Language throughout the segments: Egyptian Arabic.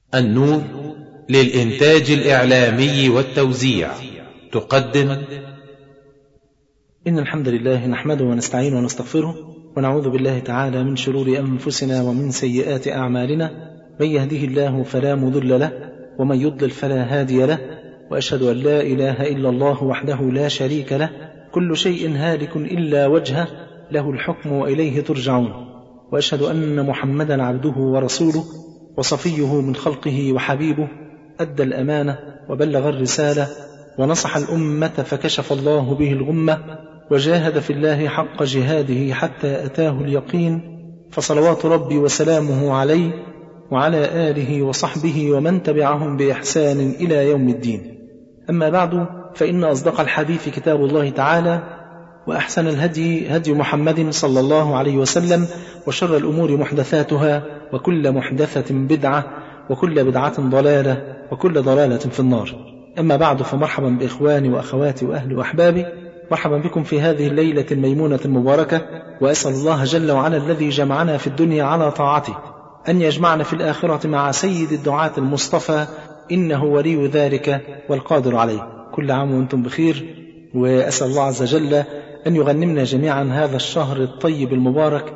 النور للإنتاج الإعلامي والتوزيع تقدم إن الحمد لله نحمده ونستعينه ونستغفره ونعوذ بالله تعالى من شرور أنفسنا ومن سيئات أعمالنا من يهده الله فلا مضل له ومن يضلل فلا هادي له وأشهد أن لا إله إلا الله وحده لا شريك له كل شيء هالك إلا وجهه له الحكم وإليه ترجعون وأشهد أن محمدا عبده ورسوله وصفيه من خلقه وحبيبه أدى الأمانة وبلغ الرسالة ونصح الأمة فكشف الله به الغمة وجاهد في الله حق جهاده حتى أتاه اليقين فصلوات ربي وسلامه عليه وعلى آله وصحبه ومن تبعهم بإحسان إلى يوم الدين أما بعد فإن أصدق الحديث كتاب الله تعالى وأحسن الهدي هدي محمد صلى الله عليه وسلم وشر الأمور محدثاتها وكل محدثة بدعة وكل بدعة ضلالة وكل ضلالة في النار أما بعد فمرحبا بإخواني وأخواتي وأهلي وأحبابي مرحبا بكم في هذه الليلة الميمونة المباركة وأسأل الله جل وعلا الذي جمعنا في الدنيا على طاعته أن يجمعنا في الآخرة مع سيد الدعاة المصطفى إنه ولي ذلك والقادر عليه كل عام وأنتم بخير وأسأل الله عز وجل أن يغنمنا جميعا هذا الشهر الطيب المبارك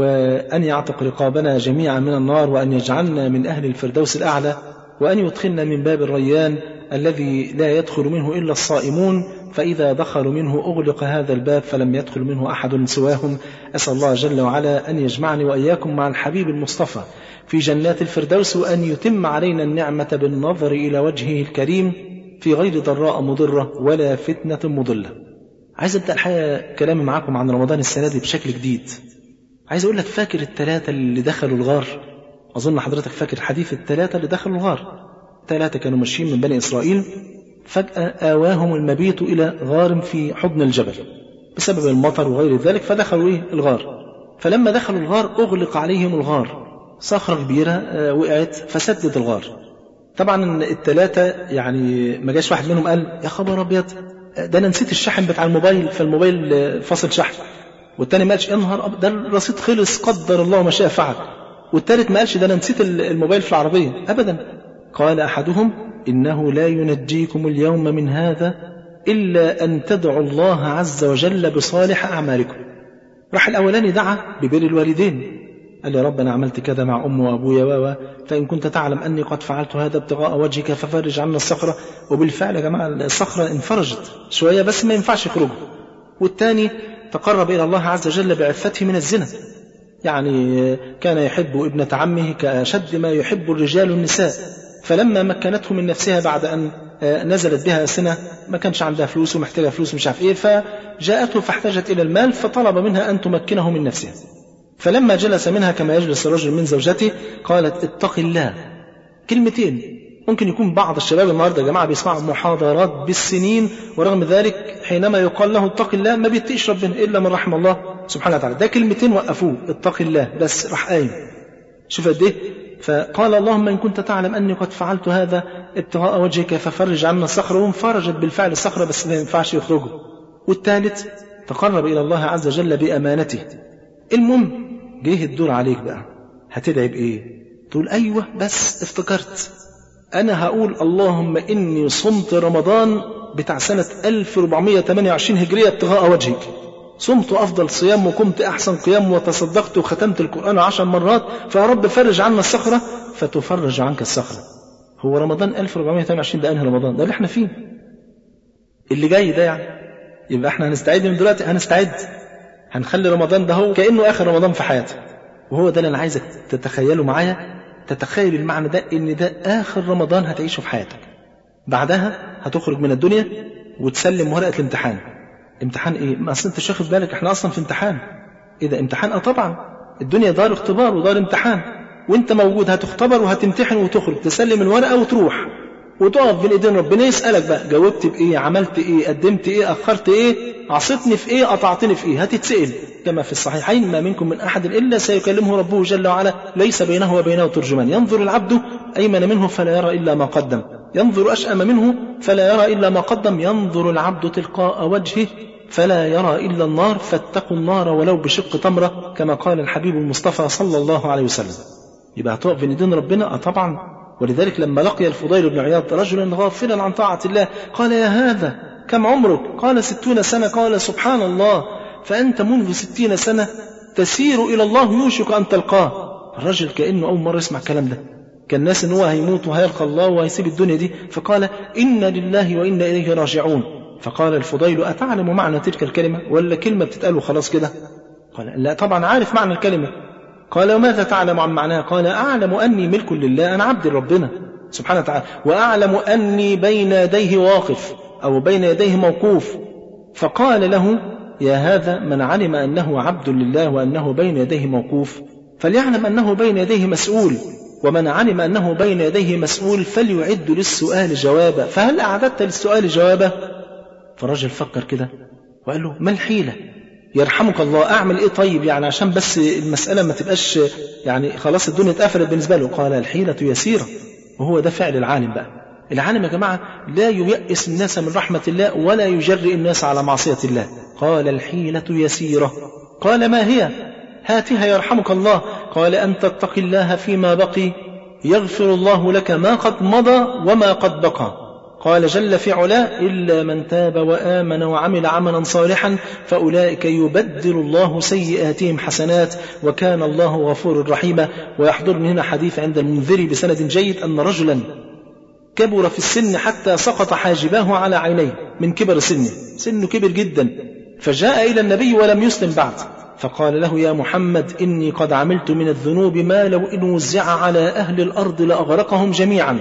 وأن يعتق رقابنا جميعا من النار وأن يجعلنا من أهل الفردوس الأعلى وأن يدخلنا من باب الريان الذي لا يدخل منه إلا الصائمون فإذا دخلوا منه أغلق هذا الباب فلم يدخل منه أحد سواهم أسأل الله جل وعلا أن يجمعني وإياكم مع الحبيب المصطفى في جنات الفردوس وأن يتم علينا النعمة بالنظر إلى وجهه الكريم في غير ضراء مضرة ولا فتنة مضلة عايز أبدأ الحقيقة كلامي معاكم عن رمضان السنة دي بشكل جديد عايز أقول لك فاكر الثلاثة اللي دخلوا الغار أظن حضرتك فاكر حديث الثلاثة اللي دخلوا الغار ثلاثة كانوا ماشيين من بني إسرائيل فجأة آواهم المبيت إلى غار في حضن الجبل بسبب المطر وغير ذلك فدخلوا إيه الغار فلما دخلوا الغار أغلق عليهم الغار صخرة كبيرة وقعت فسدت الغار طبعا الثلاثة يعني ما جاش واحد منهم قال يا خبر أبيض ده أنا نسيت الشحن بتاع الموبايل فالموبايل فاصل شحن والتاني ما قالش يا نهار ده الرصيد خلص قدر الله ما شاء فعل والتالت ما قالش ده أنا نسيت الموبايل في العربية أبدا قال أحدهم إنه لا ينجيكم اليوم من هذا إلا أن تدعوا الله عز وجل بصالح أعمالكم راح الأولاني دعا ببر الوالدين قال يا رب أنا عملت كذا مع أمي وأبويا و فإن كنت تعلم أني قد فعلت هذا ابتغاء وجهك ففرج عنا الصخرة وبالفعل يا جماعة الصخرة انفرجت شوية بس ما ينفعش يخرجوا والثاني تقرب إلى الله عز وجل بعفته من الزنا يعني كان يحب ابنة عمه كأشد ما يحب الرجال النساء فلما مكنته من نفسها بعد أن نزلت بها سنة ما كانش عندها فلوس ومحتاجة فلوس مش عارف إيه فجاءته فاحتاجت إلى المال فطلب منها أن تمكنه من نفسها فلما جلس منها كما يجلس الرجل من زوجته قالت اتق الله كلمتين ممكن يكون بعض الشباب النهارده يا جماعه بيسمعوا محاضرات بالسنين ورغم ذلك حينما يقال له اتق الله ما بيتقيش ربنا الا من رحم الله سبحانه وتعالى ده كلمتين وقفوه اتق الله بس راح قايم شوف قد ايه فقال اللهم ان كنت تعلم اني قد فعلت هذا ابتغاء وجهك ففرج عنا الصخره وانفرجت بالفعل الصخره بس ما ينفعش يخرجوا والثالث تقرب الى الله عز وجل بامانته المهم جه الدور عليك بقى هتدعي بايه تقول ايوه بس افتكرت انا هقول اللهم اني صمت رمضان بتاع سنه 1428 هجريه ابتغاء وجهك صمت أفضل صيام وقمت أحسن قيام وتصدقت وختمت القرآن عشر مرات فيا رب فرج عنا الصخرة فتفرج عنك الصخرة هو رمضان 1428 ده أنهي رمضان ده اللي احنا فيه اللي جاي ده يعني يبقى احنا هنستعد من دلوقتي هنستعد هنخلي رمضان ده هو كأنه آخر رمضان في حياتك وهو ده اللي أنا عايزك تتخيله معايا تتخيل المعنى ده إن ده آخر رمضان هتعيشه في حياتك بعدها هتخرج من الدنيا وتسلم ورقة الامتحان امتحان ايه؟ ما اصل انت مش واخد بالك احنا اصلا في امتحان. ايه ده امتحان؟ اه طبعا. الدنيا دار اختبار ودار امتحان. وانت موجود هتختبر وهتمتحن وتخرج تسلم الورقه وتروح. وتقف بين ايدين ربنا يسالك بقى جاوبت بايه؟ عملت ايه؟ قدمت ايه؟ اخرت ايه؟ عصيتني في ايه؟ قطعتني في ايه؟ هتتسال كما في الصحيحين ما منكم من احد الا سيكلمه ربه جل وعلا ليس بينه وبينه ترجمان ينظر العبد ايمن منه فلا يرى الا ما قدم ينظر اشأم منه فلا يرى الا ما قدم ينظر العبد تلقاء وجهه فلا يرى إلا النار فاتقوا النار ولو بشق تمرة كما قال الحبيب المصطفى صلى الله عليه وسلم يبقى هتقف بين ايدين ربنا اه طبعا ولذلك لما لقي الفضيل بن عياض رجلا غافلا عن طاعة الله قال يا هذا كم عمرك قال ستون سنة قال سبحان الله فأنت منذ ستين سنة تسير إلى الله يوشك أن تلقاه الرجل كأنه أول مرة يسمع الكلام ده كان الناس ان هو هيموت وهيلقى الله وهيسيب الدنيا دي فقال إنا لله وإنا إليه راجعون فقال الفضيل أتعلم معنى تلك الكلمة ولا كلمة بتتقال وخلاص كده قال لا طبعا عارف معنى الكلمة قال وماذا تعلم عن معناها قال أعلم أني ملك لله أنا عبد ربنا سبحانه وتعالى وأعلم أني بين يديه واقف أو بين يديه موقوف فقال له يا هذا من علم أنه عبد لله وأنه بين يديه موقوف فليعلم أنه بين يديه مسؤول ومن علم أنه بين يديه مسؤول فليعد للسؤال جوابا فهل أعددت للسؤال جوابا فالرجل فكر كده وقال له ما الحيلة يرحمك الله أعمل إيه طيب يعني عشان بس المسألة ما تبقاش يعني خلاص الدنيا اتقفلت بالنسبة له قال الحيلة يسيرة وهو ده فعل العالم بقى العالم يا جماعة لا ييأس الناس من رحمة الله ولا يجرئ الناس على معصية الله قال الحيلة يسيرة قال ما هي هاتها يرحمك الله قال أن تتق الله فيما بقي يغفر الله لك ما قد مضى وما قد بقى قال جل في علاه إلا من تاب وآمن وعمل عملا صالحا فأولئك يبدل الله سيئاتهم حسنات وكان الله غفور رحيما ويحضرني هنا حديث عند المنذري بسند جيد أن رجلا كبر في السن حتى سقط حاجباه على عينيه من كبر سنه سنه كبر جدا فجاء إلى النبي ولم يسلم بعد فقال له يا محمد إني قد عملت من الذنوب ما لو إن وزع على أهل الأرض لأغرقهم جميعا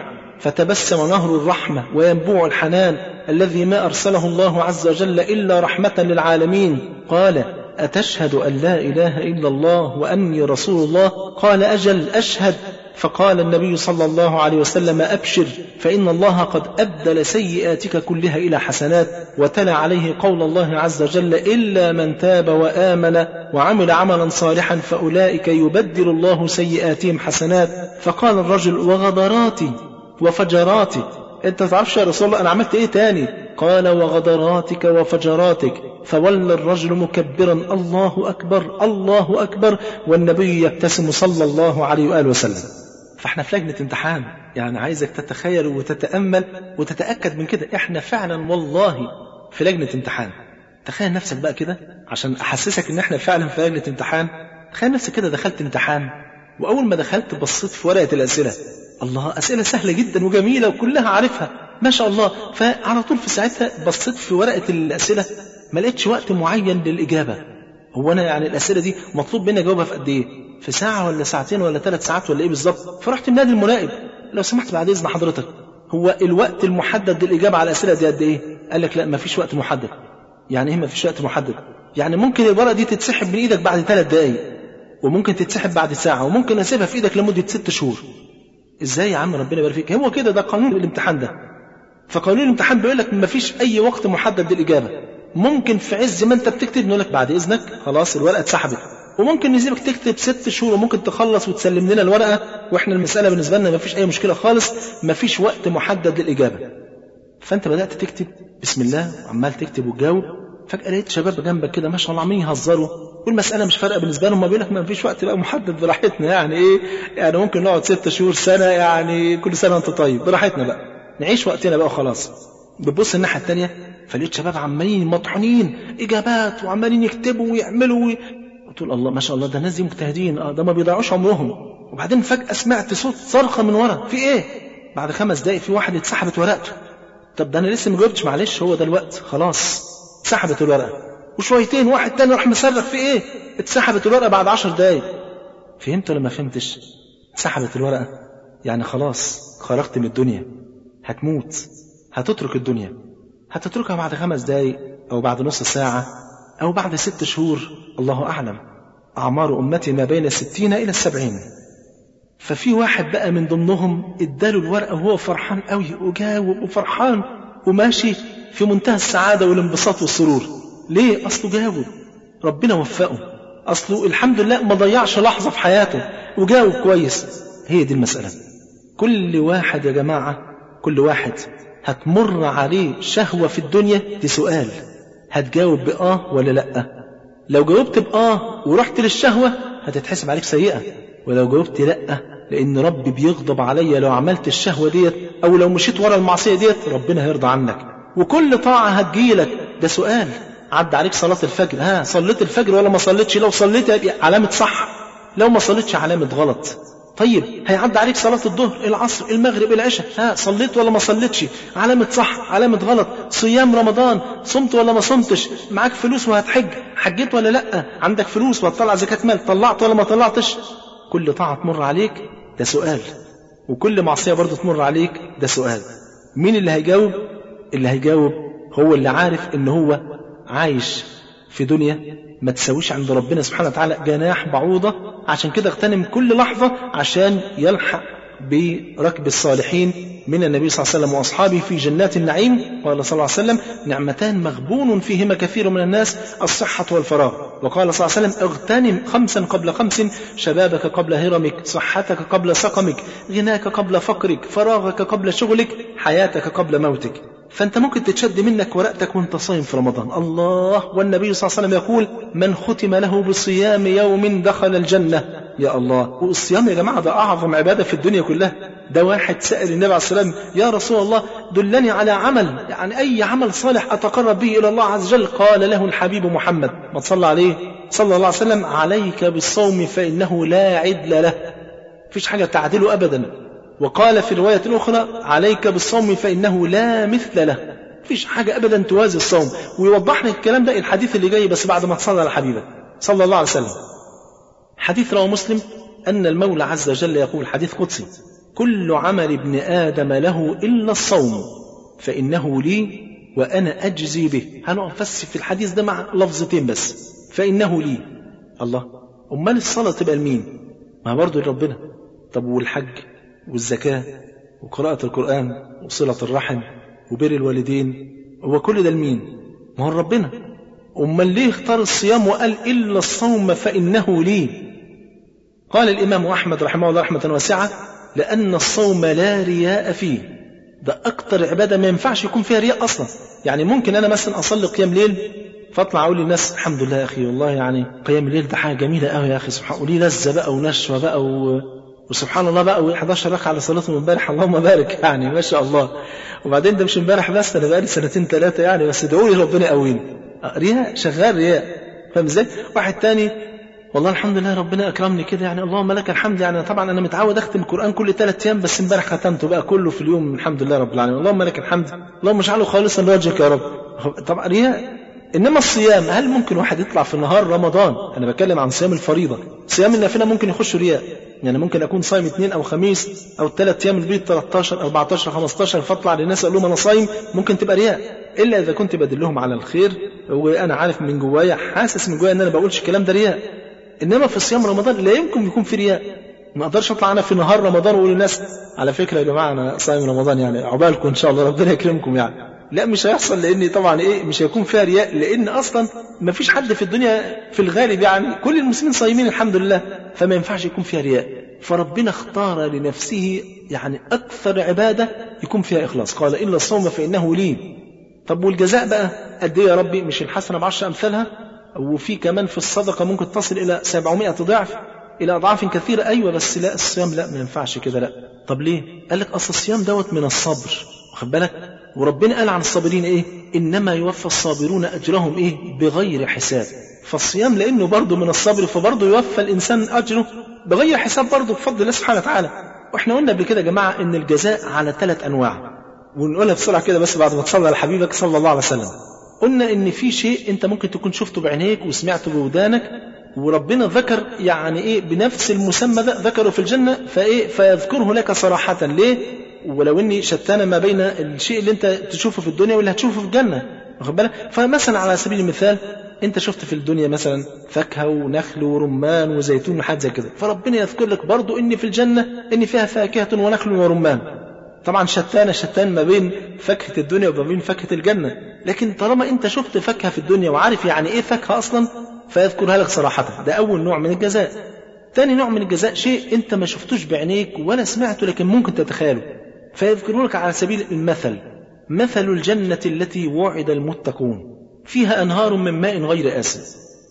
فتبسم نهر الرحمة وينبوع الحنان الذي ما أرسله الله عز وجل إلا رحمة للعالمين قال أتشهد أن لا إله إلا الله وأني رسول الله قال أجل أشهد فقال النبي صلى الله عليه وسلم أبشر فإن الله قد أبدل سيئاتك كلها إلى حسنات وتلا عليه قول الله عز وجل إلا من تاب وآمن وعمل عملا صالحا فأولئك يبدل الله سيئاتهم حسنات فقال الرجل وغدراتي وفجراتي انت تعرفش يا رسول الله انا عملت ايه تاني قال وغدراتك وفجراتك فولى الرجل مكبرا الله اكبر الله اكبر والنبي يبتسم صلى الله عليه واله وسلم فاحنا في لجنه امتحان يعني عايزك تتخيل وتتامل وتتاكد من كده احنا فعلا والله في لجنه امتحان تخيل نفسك بقى كده عشان احسسك ان احنا فعلا في لجنه امتحان تخيل نفسك كده دخلت امتحان واول ما دخلت بصيت في ورقه الاسئله الله أسئلة سهلة جدا وجميلة وكلها عارفها ما شاء الله فعلى طول في ساعتها بصيت في ورقة الأسئلة ما لقيتش وقت معين للإجابة هو أنا يعني الأسئلة دي مطلوب مني أجاوبها في قد إيه في ساعة ولا ساعتين ولا ثلاث ساعات ولا إيه بالظبط فرحت منادي المراقب لو سمحت بعد إذن حضرتك هو الوقت المحدد للإجابة على الأسئلة دي قد إيه قال لك لا ما فيش وقت محدد يعني إيه ما فيش وقت محدد يعني ممكن الورقة دي تتسحب من إيدك بعد ثلاث دقايق وممكن تتسحب بعد ساعة وممكن أسيبها في إيدك لمدة ست شهور ازاي يا عم ربنا يبارك فيك هو كده ده قانون الامتحان ده فقانون الامتحان بيقول لك ما فيش اي وقت محدد للاجابه ممكن في عز ما انت بتكتب نقول لك بعد اذنك خلاص الورقه اتسحبت وممكن نسيبك تكتب ست شهور وممكن تخلص وتسلم لنا الورقه واحنا المساله بالنسبه لنا ما فيش اي مشكله خالص ما فيش وقت محدد للاجابه فانت بدات تكتب بسم الله وعمال تكتب وتجاوب فجاه لقيت شباب جنبك كده ما شاء الله عمالين يهزروا والمسألة مش فارقة بالنسبة لهم ما بيقول لك ما فيش وقت بقى محدد براحتنا يعني إيه يعني ممكن نقعد ست شهور سنة يعني كل سنة أنت طيب براحتنا بقى نعيش وقتنا بقى وخلاص بتبص الناحية التانية فلقيت شباب عمالين مطحونين إجابات وعمالين يكتبوا ويعملوا قلت له الله ما شاء الله ده الناس دي مجتهدين اه ده ما بيضيعوش عمرهم وبعدين فجأة سمعت صوت صرخة من ورا في إيه؟ بعد خمس دقايق في واحد اتسحبت ورقته طب ده أنا لسه ما جاوبتش معلش هو ده الوقت خلاص اتسحبت الورقة وشويتين واحد تاني راح مصرخ في ايه اتسحبت الورقه بعد عشر دقايق فهمت ولا ما فهمتش اتسحبت الورقه يعني خلاص خرجت من الدنيا هتموت هتترك الدنيا هتتركها بعد خمس دقايق او بعد نص ساعه او بعد ست شهور الله اعلم اعمار امتي ما بين الستين الى السبعين ففي واحد بقى من ضمنهم اداله الورقه وهو فرحان قوي وجاوب وفرحان وماشي في منتهى السعاده والانبساط والسرور ليه أصله جاوب ربنا وفقه أصله الحمد لله ما ضيعش لحظة في حياته وجاوب كويس هي دي المسألة كل واحد يا جماعة كل واحد هتمر عليه شهوة في الدنيا دي سؤال هتجاوب بآه ولا لأ لو جاوبت بآه ورحت للشهوة هتتحسب عليك سيئة ولو جاوبت لأ لان ربي بيغضب عليا لو عملت الشهوه ديت او لو مشيت ورا المعصيه ديت ربنا هيرضى عنك وكل طاعه هتجيلك ده سؤال عدى عليك صلاه الفجر ها صليت الفجر ولا ما صليتش لو صليت يبقى علامه صح لو ما صليتش علامه غلط طيب هيعدي عليك صلاة الظهر العصر المغرب العشاء ها صليت ولا ما صليتش علامة صح علامة غلط صيام رمضان صمت ولا ما صمتش معاك فلوس وهتحج حجيت ولا لا عندك فلوس وهتطلع زكاة مال طلعت ولا ما طلعتش كل طاعة تمر عليك ده سؤال وكل معصية برضه تمر عليك ده سؤال مين اللي هيجاوب اللي هيجاوب هو اللي عارف ان هو عايش في دنيا ما تساويش عند ربنا سبحانه وتعالى جناح بعوضة عشان كده اغتنم كل لحظة عشان يلحق بركب الصالحين من النبي صلى الله عليه وسلم وأصحابه في جنات النعيم قال صلى الله عليه وسلم نعمتان مغبون فيهما كثير من الناس الصحة والفراغ وقال صلى الله عليه وسلم اغتنم خمسا قبل خمس شبابك قبل هرمك صحتك قبل سقمك غناك قبل فقرك فراغك قبل شغلك حياتك قبل موتك فانت ممكن تتشد منك ورقتك وانت صايم في رمضان الله والنبي صلى الله عليه وسلم يقول من ختم له بصيام يوم دخل الجنة يا الله والصيام يا جماعة ده أعظم عبادة في الدنيا كلها ده واحد سأل النبي عليه السلام يا رسول الله دلني على عمل يعني أي عمل صالح أتقرب به إلى الله عز وجل قال له الحبيب محمد ما تصلى عليه صلى الله عليه وسلم عليك بالصوم فإنه لا عدل له فيش حاجة تعدله أبدا وقال في رواية أخرى عليك بالصوم فإنه لا مثل له فيش حاجة أبدا توازي الصوم ويوضح لك الكلام ده الحديث اللي جاي بس بعد ما تصلى على حبيبك صلى الله عليه وسلم حديث رواه مسلم أن المولى عز وجل يقول حديث قدسي كل عمل ابن آدم له إلا الصوم فإنه لي وأنا أجزي به هنقف بس في الحديث ده مع لفظتين بس فإنه لي الله أمال الصلاة تبقى لمين ما برضه لربنا طب والحج والزكاة وقراءة القرآن وصلة الرحم وبر الوالدين هو كل ده لمين ما هو ربنا أمال ليه اختار الصيام وقال إلا الصوم فإنه لي قال الإمام أحمد رحمه الله رحمة واسعة لأن الصوم لا رياء فيه ده أكتر عبادة ما ينفعش يكون فيها رياء أصلا يعني ممكن أنا مثلا أصلي قيام ليل فاطلع اقول للناس الحمد لله يا اخي والله يعني قيام الليل ده حاجه جميله قوي يا اخي سبحان وليه لذه بقى ونشوه بقى و... وسبحان الله بقى و11 ركعه على صلاه امبارح اللهم بارك يعني ما شاء الله وبعدين ده مش امبارح بس انا بقالي سنتين ثلاثه يعني بس ادعوا لي ربنا يقويني رياء شغال رياء فاهم ازاي؟ واحد تاني والله الحمد لله ربنا اكرمني كده يعني اللهم لك الحمد يعني طبعا انا متعود اختم القران كل ثلاث ايام بس امبارح ختمته بقى كله في اليوم الحمد لله رب العالمين اللهم لك الحمد اللهم اجعله خالصا لوجهك يا رب طبعا رياء انما الصيام هل ممكن واحد يطلع في نهار رمضان انا بتكلم عن صيام الفريضه صيام النافله ممكن يخش رياء يعني ممكن اكون صايم اثنين او خميس او ثلاث ايام البيت 13 14 15 فاطلع للناس اقول لهم انا صايم ممكن تبقى رياء الا اذا كنت بدلهم على الخير وانا عارف من جوايا حاسس من جوايا ان انا بقولش الكلام ده رياء انما في صيام رمضان لا يمكن يكون في رياء ما اقدرش اطلع انا في نهار رمضان واقول للناس على فكره يا جماعه انا صايم رمضان يعني عقبالكم ان شاء الله ربنا يكرمكم يعني لا مش هيحصل لان طبعا ايه مش هيكون فيها رياء لان اصلا ما فيش حد في الدنيا في الغالب يعني كل المسلمين صايمين الحمد لله فما ينفعش يكون فيها رياء فربنا اختار لنفسه يعني اكثر عباده يكون فيها اخلاص قال الا الصوم فانه لي طب والجزاء بقى قد ايه يا ربي مش الحسنه بعشر امثالها وفي كمان في الصدقه ممكن تصل الى 700 ضعف الى اضعاف كثيره ايوه بس لا الصيام لا ما ينفعش كده لا طب ليه قال لك اصل الصيام دوت من الصبر واخد بالك وربنا قال عن الصابرين ايه انما يوفى الصابرون اجرهم ايه بغير حساب فالصيام لانه برضه من الصبر فبرضه يوفى الانسان اجره بغير حساب برضه بفضل الله سبحانه وتعالى واحنا قلنا قبل كده يا جماعه ان الجزاء على ثلاث انواع ونقولها بسرعه كده بس بعد ما تصلي على حبيبك صلى الله عليه وسلم قلنا ان في شيء انت ممكن تكون شفته بعينيك وسمعته بودانك وربنا ذكر يعني ايه بنفس المسمى ده ذكره في الجنه فايه فيذكره لك صراحه ليه ولو اني شتان ما بين الشيء اللي انت تشوفه في الدنيا واللي هتشوفه في الجنه واخد بالك فمثلا على سبيل المثال انت شفت في الدنيا مثلا فاكهه ونخل ورمان وزيتون وحاجات زي كده فربنا يذكر لك برضو ان في الجنه ان فيها فاكهه ونخل ورمان طبعا شتان شتان ما بين فاكهه الدنيا وما بين فاكهه الجنه لكن طالما انت شفت فاكهه في الدنيا وعارف يعني ايه فاكهه اصلا فيذكرها لك صراحه ده اول نوع من الجزاء ثاني نوع من الجزاء شيء انت ما شفتوش بعينيك ولا سمعته لكن ممكن تتخيله فيذكرون لك على سبيل المثل مثل الجنة التي وعد المتقون فيها أنهار من ماء غير آسن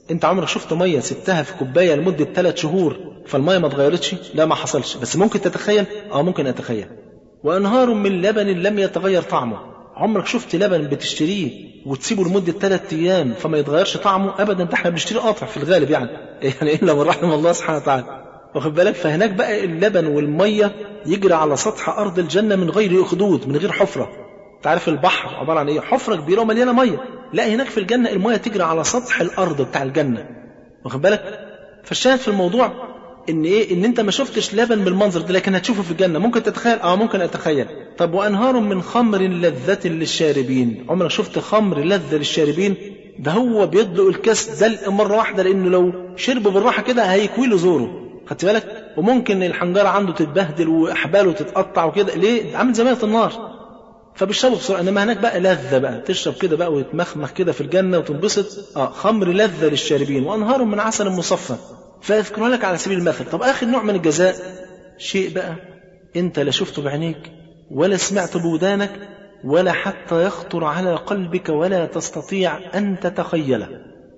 انت عمرك شفت ميه سبتها في كوبايه لمده ثلاث شهور فالميه ما اتغيرتش لا ما حصلش بس ممكن تتخيل اه ممكن اتخيل وانهار من لبن لم يتغير طعمه عمرك شفت لبن بتشتريه وتسيبه لمده ثلاث ايام فما يتغيرش طعمه ابدا ده احنا بنشتري قاطع في الغالب يعني يعني الا من رحم الله سبحانه وتعالى واخد بالك فهناك بقى اللبن والميه يجري على سطح ارض الجنه من غير اخدود من غير حفره تعرف البحر عباره عن ايه حفره كبيره ومليانه ميه لا هناك في الجنه الميه تجري على سطح الارض بتاع الجنه واخد بالك فالشاهد في الموضوع ان ايه ان انت ما شفتش لبن بالمنظر ده لكن هتشوفه في الجنه ممكن تتخيل اه ممكن اتخيل طب وانهار من خمر لذة للشاربين عمرك شفت خمر لذة للشاربين ده هو بيدلق الكاس دلق مره واحده لانه لو شربه بالراحه كده هيكوي له زوره خدت بالك وممكن الحنجره عنده تتبهدل واحباله تتقطع وكده ليه عامل زي ميه النار فبيشربوا بسرعه انما هناك بقى لذه بقى تشرب كده بقى وتمخمخ كده في الجنه وتنبسط اه خمر لذه للشاربين وانهار من عسل مصفى فيذكرها لك على سبيل المثل طب اخر نوع من الجزاء شيء بقى انت لا شفته بعينيك ولا سمعته بودانك ولا حتى يخطر على قلبك ولا تستطيع ان تتخيله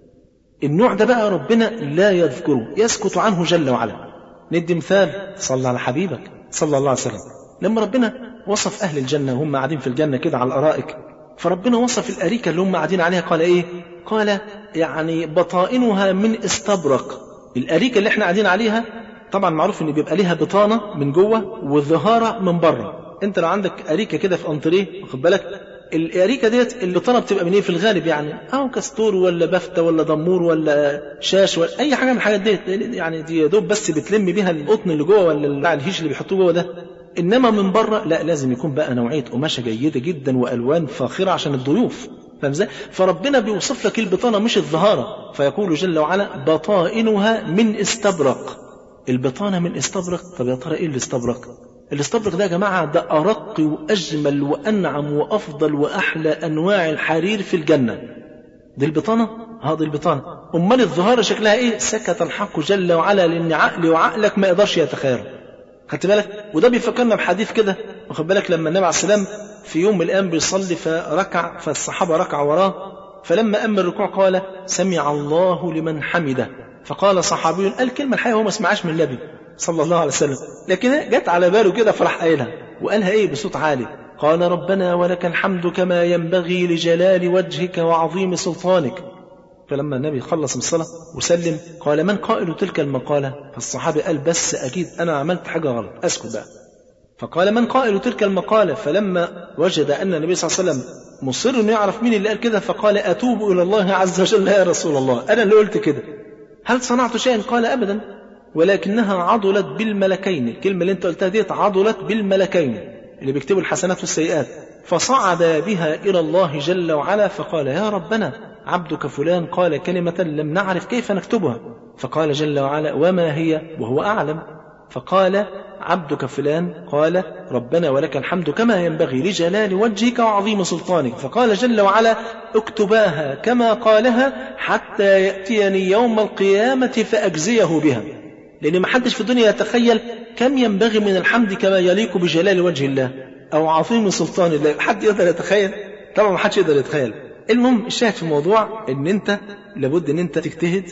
النوع ده بقى ربنا لا يذكره يسكت عنه جل وعلا ندي مثال صلى على حبيبك صلى الله عليه وسلم لما ربنا وصف أهل الجنة وهم قاعدين في الجنة كده على الأرائك فربنا وصف الأريكة اللي هم قاعدين عليها قال إيه قال يعني بطائنها من استبرق الأريكة اللي احنا قاعدين عليها طبعا معروف ان بيبقى ليها بطانة من جوه وظهارة من بره انت لو عندك أريكة كده في أنطريه واخد بالك الأريكة ديت البطانة بتبقى من ايه في الغالب يعني أو كستور ولا بفتة ولا دمور ولا شاش ولا أي حاجة من الحاجات ديت يعني دي يا دوب بس بتلم بيها القطن اللي جوه ولا الهيش اللي بيحطوه جوه ده انما من بره لا لازم يكون بقى نوعيه قماشه جيده جدا والوان فاخره عشان الضيوف فاهم ازاي؟ فربنا بيوصف لك البطانه مش الظهاره فيقول جل وعلا بطائنها من استبرق البطانه من استبرق طب يا ترى ايه الاستبرق؟ الاستبرق ده يا جماعه ده ارق واجمل وانعم وافضل واحلى انواع الحرير في الجنه دي البطانه؟ اه دي البطانه امال الظهاره شكلها ايه؟ سكت الحق جل وعلا لان عقلي وعقلك ما يقدرش يتخيلوا خدت بالك وده بيفكرنا بحديث كده واخد بالك لما النبي عليه السلام في يوم من الايام بيصلي فركع فالصحابه ركعوا وراه فلما أم الركوع قال سمع الله لمن حمده فقال صحابي قال كلمة الحقيقة هو ما سمعهاش من النبي صلى الله عليه وسلم لكن جت على باله كده فراح قايلها وقالها ايه بصوت عالي قال ربنا ولك الحمد كما ينبغي لجلال وجهك وعظيم سلطانك فلما النبي خلص من الصلاة وسلم قال من قائل تلك المقالة فالصحابي قال بس أكيد أنا عملت حاجة غلط أسكت بقى فقال من قائل تلك المقالة فلما وجد أن النبي صلى الله عليه وسلم مصر أنه يعرف مين اللي قال كده فقال أتوب إلى الله عز وجل يا رسول الله أنا اللي قلت كده هل صنعت شيئا قال أبدا ولكنها عضلت بالملكين الكلمة اللي انت قلتها ديت عضلت بالملكين اللي بيكتبوا الحسنات والسيئات فصعد بها إلى الله جل وعلا فقال يا ربنا عبدك فلان قال كلمة لم نعرف كيف نكتبها فقال جل وعلا وما هي وهو أعلم فقال عبدك فلان قال ربنا ولك الحمد كما ينبغي لجلال وجهك وعظيم سلطانك فقال جل وعلا اكتباها كما قالها حتى يأتيني يوم القيامة فأجزيه بها لأن ما حدش في الدنيا يتخيل كم ينبغي من الحمد كما يليق بجلال وجه الله أو عظيم سلطان الله حد يقدر يتخيل طبعا ما حدش يقدر يتخيل المهم الشاهد في الموضوع ان انت لابد ان انت تجتهد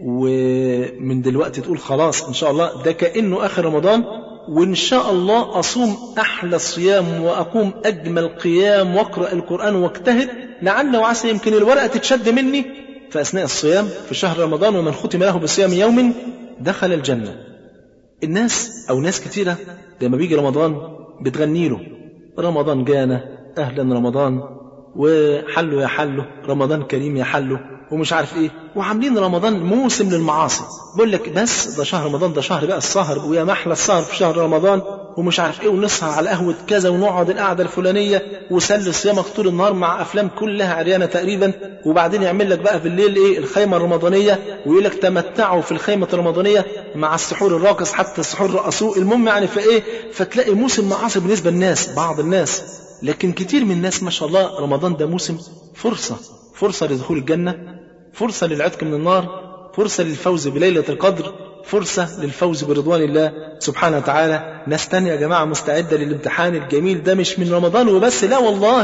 ومن دلوقتي تقول خلاص ان شاء الله ده كانه اخر رمضان وان شاء الله اصوم احلى الصيام واقوم اجمل قيام واقرا القران واجتهد لعل وعسى يمكن الورقه تتشد مني في اثناء الصيام في شهر رمضان ومن ختم له بصيام يوم دخل الجنه الناس او ناس كتيره لما بيجي رمضان بتغني له رمضان جانا اهلا رمضان وحلوا يا حلوا رمضان كريم يا حلوا ومش عارف ايه وعاملين رمضان موسم للمعاصي بقول لك بس ده شهر رمضان ده شهر بقى السهر ويا محلى السهر في شهر رمضان ومش عارف ايه ونسهر على قهوه كذا ونقعد القعده الفلانيه وسل صيامك طول النهار مع افلام كلها عريانه تقريبا وبعدين يعمل لك بقى بالليل ايه الخيمه الرمضانيه ويقول لك تمتعوا في الخيمه الرمضانيه مع السحور الراقص حتى السحور رقصوه المهم يعني فايه فتلاقي موسم معاصي بالنسبه للناس بعض الناس لكن كتير من الناس ما شاء الله رمضان ده موسم فرصة فرصة لدخول الجنة فرصة للعتق من النار فرصة للفوز بليلة القدر فرصة للفوز برضوان الله سبحانه وتعالى ناس تانية يا جماعة مستعدة للامتحان الجميل ده مش من رمضان وبس لا والله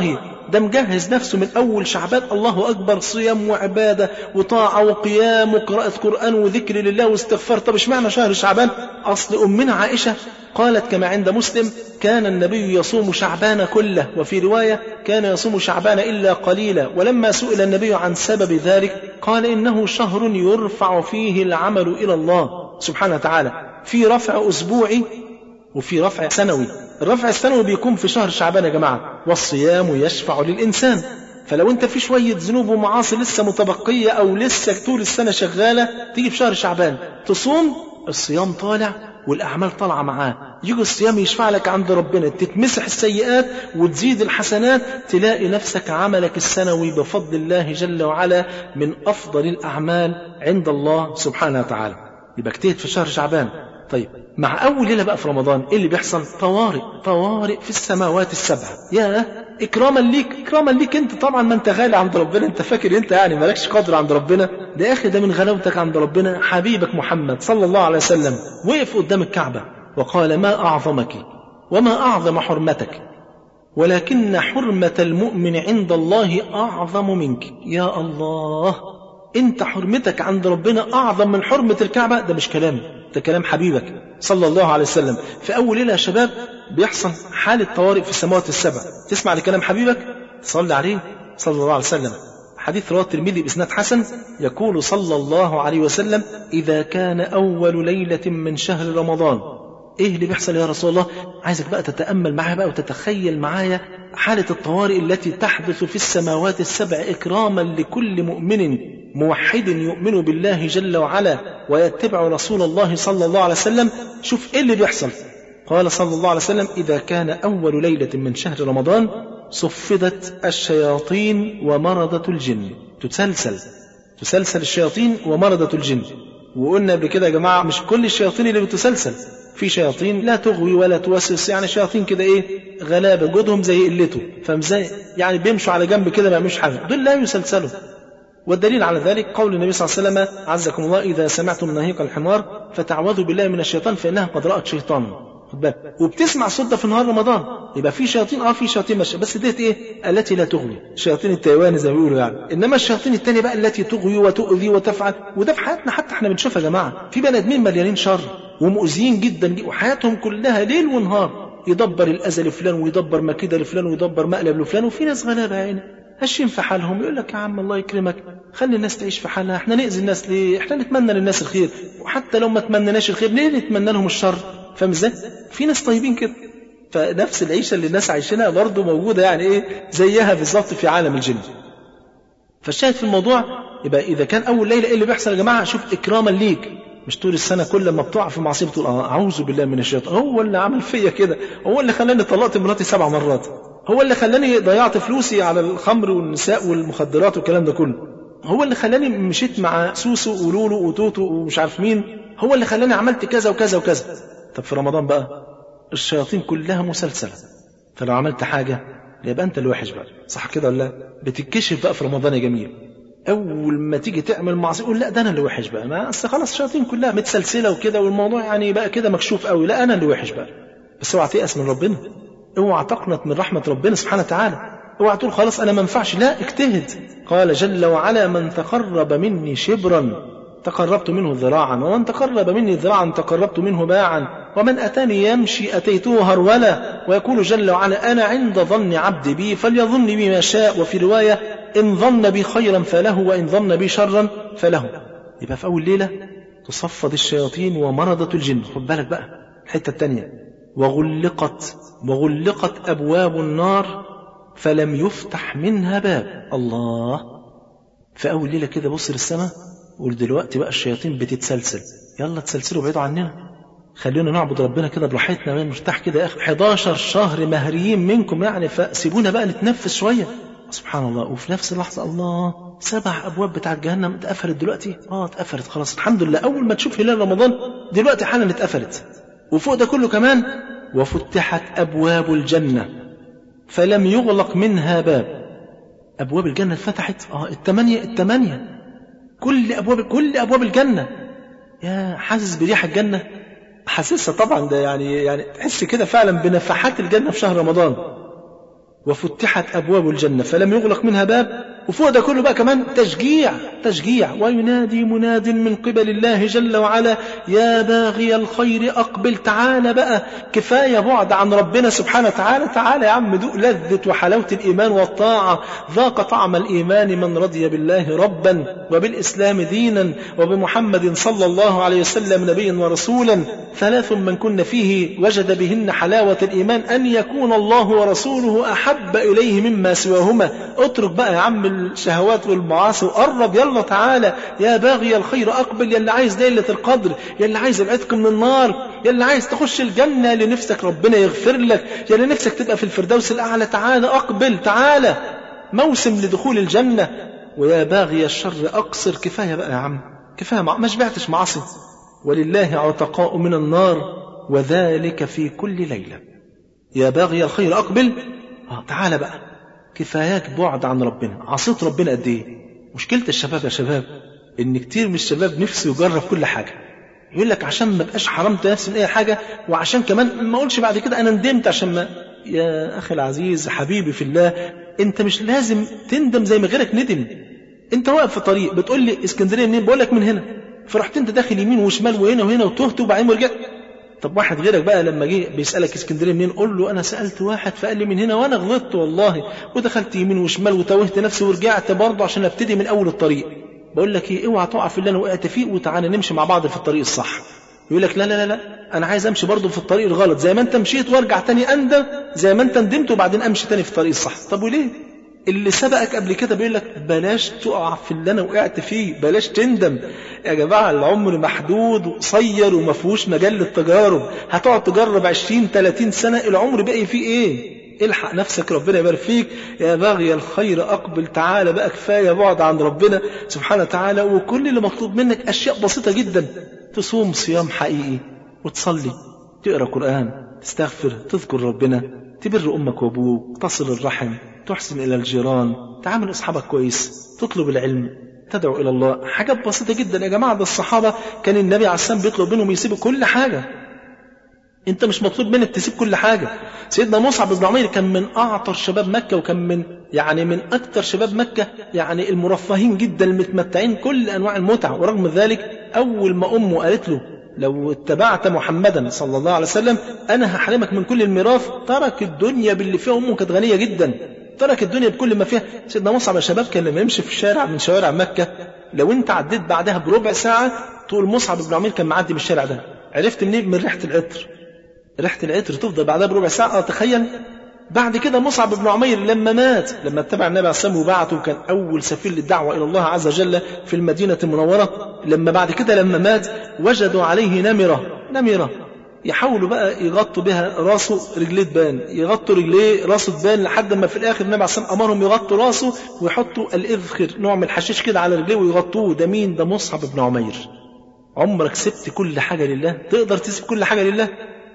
ده مجهز نفسه من أول شعبان الله أكبر صيام وعبادة وطاعة وقيام وقراءة قرآن وذكر لله واستغفار طب اشمعنى شهر شعبان أصل أمنا عائشة قالت كما عند مسلم كان النبي يصوم شعبان كله وفي رواية كان يصوم شعبان إلا قليلا ولما سئل النبي عن سبب ذلك قال إنه شهر يرفع فيه العمل إلى الله سبحانه وتعالى في رفع أسبوعي وفي رفع سنوي الرفع السنوي بيكون في شهر شعبان يا جماعة والصيام يشفع للإنسان فلو انت في شوية ذنوب ومعاصي لسه متبقية او لسه طول السنة شغالة تيجي في شهر شعبان تصوم الصيام طالع والاعمال طالعة معاه يجي الصيام يشفع لك عند ربنا تتمسح السيئات وتزيد الحسنات تلاقي نفسك عملك السنوي بفضل الله جل وعلا من افضل الاعمال عند الله سبحانه وتعالى يبقى اجتهد في شهر شعبان طيب مع أول ليلة بقى في رمضان إيه اللي بيحصل طوارئ طوارئ في السماوات السبعة يا إكراما ليك إكراما ليك أنت طبعا ما أنت غالي عند ربنا أنت فاكر أنت يعني مالكش قدر عند ربنا ده يا أخي ده من غلاوتك عند ربنا حبيبك محمد صلى الله عليه وسلم وقف قدام الكعبة وقال ما أعظمك وما أعظم حرمتك ولكن حرمة المؤمن عند الله أعظم منك يا الله انت حرمتك عند ربنا اعظم من حرمه الكعبه ده مش كلامي ده كلام حبيبك صلى الله عليه وسلم في اول ليله يا شباب بيحصل حاله طوارئ في السماوات السبع تسمع لكلام حبيبك تصلي عليه صلى الله عليه وسلم حديث رواه الترمذي باسناد حسن يقول صلى الله عليه وسلم اذا كان اول ليله من شهر رمضان ايه اللي بيحصل يا رسول الله عايزك بقى تتامل معايا بقى وتتخيل معايا حاله الطوارئ التي تحدث في السماوات السبع اكراما لكل مؤمن موحد يؤمن بالله جل وعلا ويتبع رسول الله صلى الله عليه وسلم شوف ايه اللي بيحصل قال صلى الله عليه وسلم اذا كان اول ليله من شهر رمضان صفدت الشياطين ومرضة الجن تتسلسل تسلسل الشياطين ومرضة الجن وقلنا قبل كده يا جماعة مش كل الشياطين اللي بتسلسل في شياطين لا تغوي ولا توسوس يعني شياطين كده ايه غلابة جودهم زي قلته فمزاي يعني بيمشوا على جنب كده ما يعملوش حاجة دول لا يسلسلوا والدليل على ذلك قول النبي صلى الله عليه وسلم عزكم الله إذا سمعتم نهيق الحمار فتعوذوا بالله من الشيطان فإنها قد رأت شيطان خد بالك وبتسمع صوت ده في نهار رمضان يبقى في شياطين اه في شياطين ماشيه بس ديت ايه التي لا تغوي شياطين التايواني زي ما بيقولوا يعني انما الشياطين التانية بقى التي تغوي وتؤذي وتفعل وده في حياتنا حتى احنا بنشوفها يا جماعه في بني ادمين مليانين شر ومؤذيين جدا وحياتهم كلها ليل ونهار يدبر الاذى لفلان ويدبر مكيده لفلان ويدبر مقلب لفلان وفي ناس غلابه يا عيني هشين في حالهم يقول لك يا عم الله يكرمك خلي الناس تعيش في حالها احنا نأذي الناس ليه احنا نتمنى للناس الخير وحتى لو ما تمنناش الخير ليه نتمنى لهم الشر فاهم ازاي في ناس طيبين كده فنفس العيشه اللي الناس عايشينها برضه موجوده يعني ايه زيها بالظبط في عالم الجن فالشاهد في الموضوع يبقى اذا كان اول ليله ايه اللي بيحصل يا جماعه شوف اكراما ليك مش طول السنه كل ما بتقع في معصيه بتقول اه اعوذ بالله من الشيطان هو اللي عمل فيا كده هو اللي خلاني طلقت مراتي سبع مرات هو اللي خلاني ضيعت فلوسي على الخمر والنساء والمخدرات والكلام ده كله هو اللي خلاني مشيت مع سوسو ولولو وتوتو ومش عارف مين هو اللي خلاني عملت كذا وكذا وكذا طب في رمضان بقى الشياطين كلها مسلسلة فلو عملت حاجة يبقى أنت اللي وحش بقى صح كده ولا لا بتتكشف بقى في رمضان يا جميل أول ما تيجي تعمل معصية قول لا ده أنا اللي وحش بقى ما أصل خلاص الشياطين كلها متسلسلة وكده والموضوع يعني بقى كده مكشوف قوي لا أنا اللي وحش بقى بس اوعى تيأس من ربنا اوعى تقنط من رحمة ربنا سبحانه وتعالى اوعى تقول خلاص أنا ما ينفعش لا اجتهد قال جل وعلا من تقرب مني شبرا تقربت منه ذراعا ومن تقرب مني ذراعا تقربت منه باعا ومن أتاني يمشي أتيته هرولا ويقول جل وعلا أنا عند ظن عبدي بي فليظن بي ما شاء وفي رواية إن ظن بي خيرا فله وإن ظن بي شرا فله يبقى في أول ليلة تصفد الشياطين ومرضة الجن خد بالك بقى الحتة الثانية وغلقت وغلقت أبواب النار فلم يفتح منها باب الله في أول ليلة كده بص للسماء قول دلوقتي بقى الشياطين بتتسلسل يلا تسلسلوا بعيدوا عننا خلينا نعبد ربنا كده براحتنا مرتاح كده يا اخي 11 شهر مهريين منكم يعني فسيبونا بقى نتنفس شويه سبحان الله وفي نفس اللحظه الله سبع ابواب بتاعت جهنم اتقفلت دلوقتي اه اتقفلت خلاص الحمد لله اول ما تشوف هلال رمضان دلوقتي حالا اتقفلت وفوق ده كله كمان وفتحت ابواب الجنه فلم يغلق منها باب ابواب الجنه اتفتحت اه الثمانيه الثمانيه كل ابواب كل ابواب الجنه يا حاسس بريح الجنه حاسسها طبعا ده يعني يعني تحس كده فعلا بنفحات الجنه في شهر رمضان وفتحت أبواب الجنة فلم يغلق منها باب وفوق ده كله بقى كمان تشجيع تشجيع وينادي مناد من قبل الله جل وعلا يا باغي الخير أقبل تعالى بقى كفاية بعد عن ربنا سبحانه وتعالى تعالى يا عم دوق لذة وحلاوة الإيمان والطاعة ذاق طعم الإيمان من رضي بالله ربا وبالإسلام دينا وبمحمد صلى الله عليه وسلم نبيا ورسولا ثلاث من كن فيه وجد بهن حلاوة الإيمان أن يكون الله ورسوله أحب إليه مما سواهما اترك بقى يا عم الشهوات والمعاصي وقرب يلا تعالى يا باغي الخير أقبل يا اللي عايز ليلة القدر يا اللي عايز العتق من النار يا اللي عايز تخش الجنة لنفسك ربنا يغفر لك يا اللي نفسك تبقى في الفردوس الأعلى تعالى أقبل تعالى موسم لدخول الجنة ويا باغي الشر أقصر كفاية بقى يا عم كفاية ما شبعتش معاصي ولله عتقاء من النار وذلك في كل ليلة يا باغي الخير أقبل آه تعالى بقى كفاياك بعد عن ربنا عصيت ربنا قد ايه مشكلة الشباب يا شباب ان كتير من الشباب نفسه يجرب كل حاجة يقول لك عشان ما بقاش حرمت نفسي من اي حاجة وعشان كمان ما اقولش بعد كده انا ندمت عشان ما يا اخي العزيز حبيبي في الله انت مش لازم تندم زي ما غيرك ندم انت واقف في طريق بتقول لي اسكندريه منين بقول لك من هنا فرحت انت داخل يمين وشمال وهنا وهنا وتهت وبعدين ورجعت طب واحد غيرك بقى لما جه بيسالك اسكندريه منين قول له انا سالت واحد فقال لي من هنا وانا غلطت والله ودخلت يمين وشمال وتوهت نفسي ورجعت برضه عشان ابتدي من اول الطريق بقول لك ايه اوعى تقع في اللي انا وقعت فيه وتعالى نمشي مع بعض في الطريق الصح يقول لك لا لا لا لا انا عايز امشي برضه في الطريق الغلط زي ما انت مشيت وارجع تاني اندم زي ما انت ندمت وبعدين امشي تاني في الطريق الصح طب وليه اللي سبقك قبل كده بيقول لك بلاش تقع في اللي انا وقعت فيه بلاش تندم يا جماعه العمر محدود وقصير وما فيهوش مجال للتجارب هتقعد تجرب 20 30 سنه العمر باقي فيه ايه الحق نفسك ربنا يبارك فيك يا باغي الخير اقبل تعالى بقى كفايه بعد عن ربنا سبحانه وتعالى وكل اللي مطلوب منك اشياء بسيطه جدا تصوم صيام حقيقي وتصلي تقرا قران تستغفر تذكر ربنا تبر امك وابوك تصل الرحم تحسن إلى الجيران تعامل أصحابك كويس تطلب العلم تدعو إلى الله حاجات بسيطة جدا يا جماعة ده الصحابة كان النبي عليه السلام بيطلب منهم يسيبوا كل حاجة انت مش مطلوب منك تسيب كل حاجة سيدنا مصعب بن عمير كان من اعطر شباب مكة وكان من يعني من اكثر شباب مكة يعني المرفهين جدا المتمتعين كل انواع المتع ورغم ذلك اول ما امه قالت له لو اتبعت محمدا صلى الله عليه وسلم انا هحرمك من كل الميراث ترك الدنيا باللي فيها امه كانت غنيه جدا ترك الدنيا بكل ما فيها سيدنا مصعب يا شباب كان لما يمشي في شارع من شوارع مكة لو انت عديت بعدها بربع ساعة تقول مصعب بن عمير كان معدي من الشارع ده عرفت منين من ريحة العطر ريحة العطر تفضل بعدها بربع ساعة اه تخيل بعد كده مصعب بن عمير لما مات لما اتبع النبي عليه الصلاه والسلام وبعته كان اول سفير للدعوه الى الله عز وجل في المدينه المنوره لما بعد كده لما مات وجدوا عليه نمره نمره يحاولوا بقى يغطوا بها راسه رجليه تبان يغطوا رجليه راسه تبان لحد ما في الاخر النبي عليه الصلاه امرهم يغطوا راسه ويحطوا الاذخر نوع من الحشيش كده على رجليه ويغطوه ده مين ده مصعب بن عمير عمرك سبت كل حاجه لله تقدر تسيب كل حاجه لله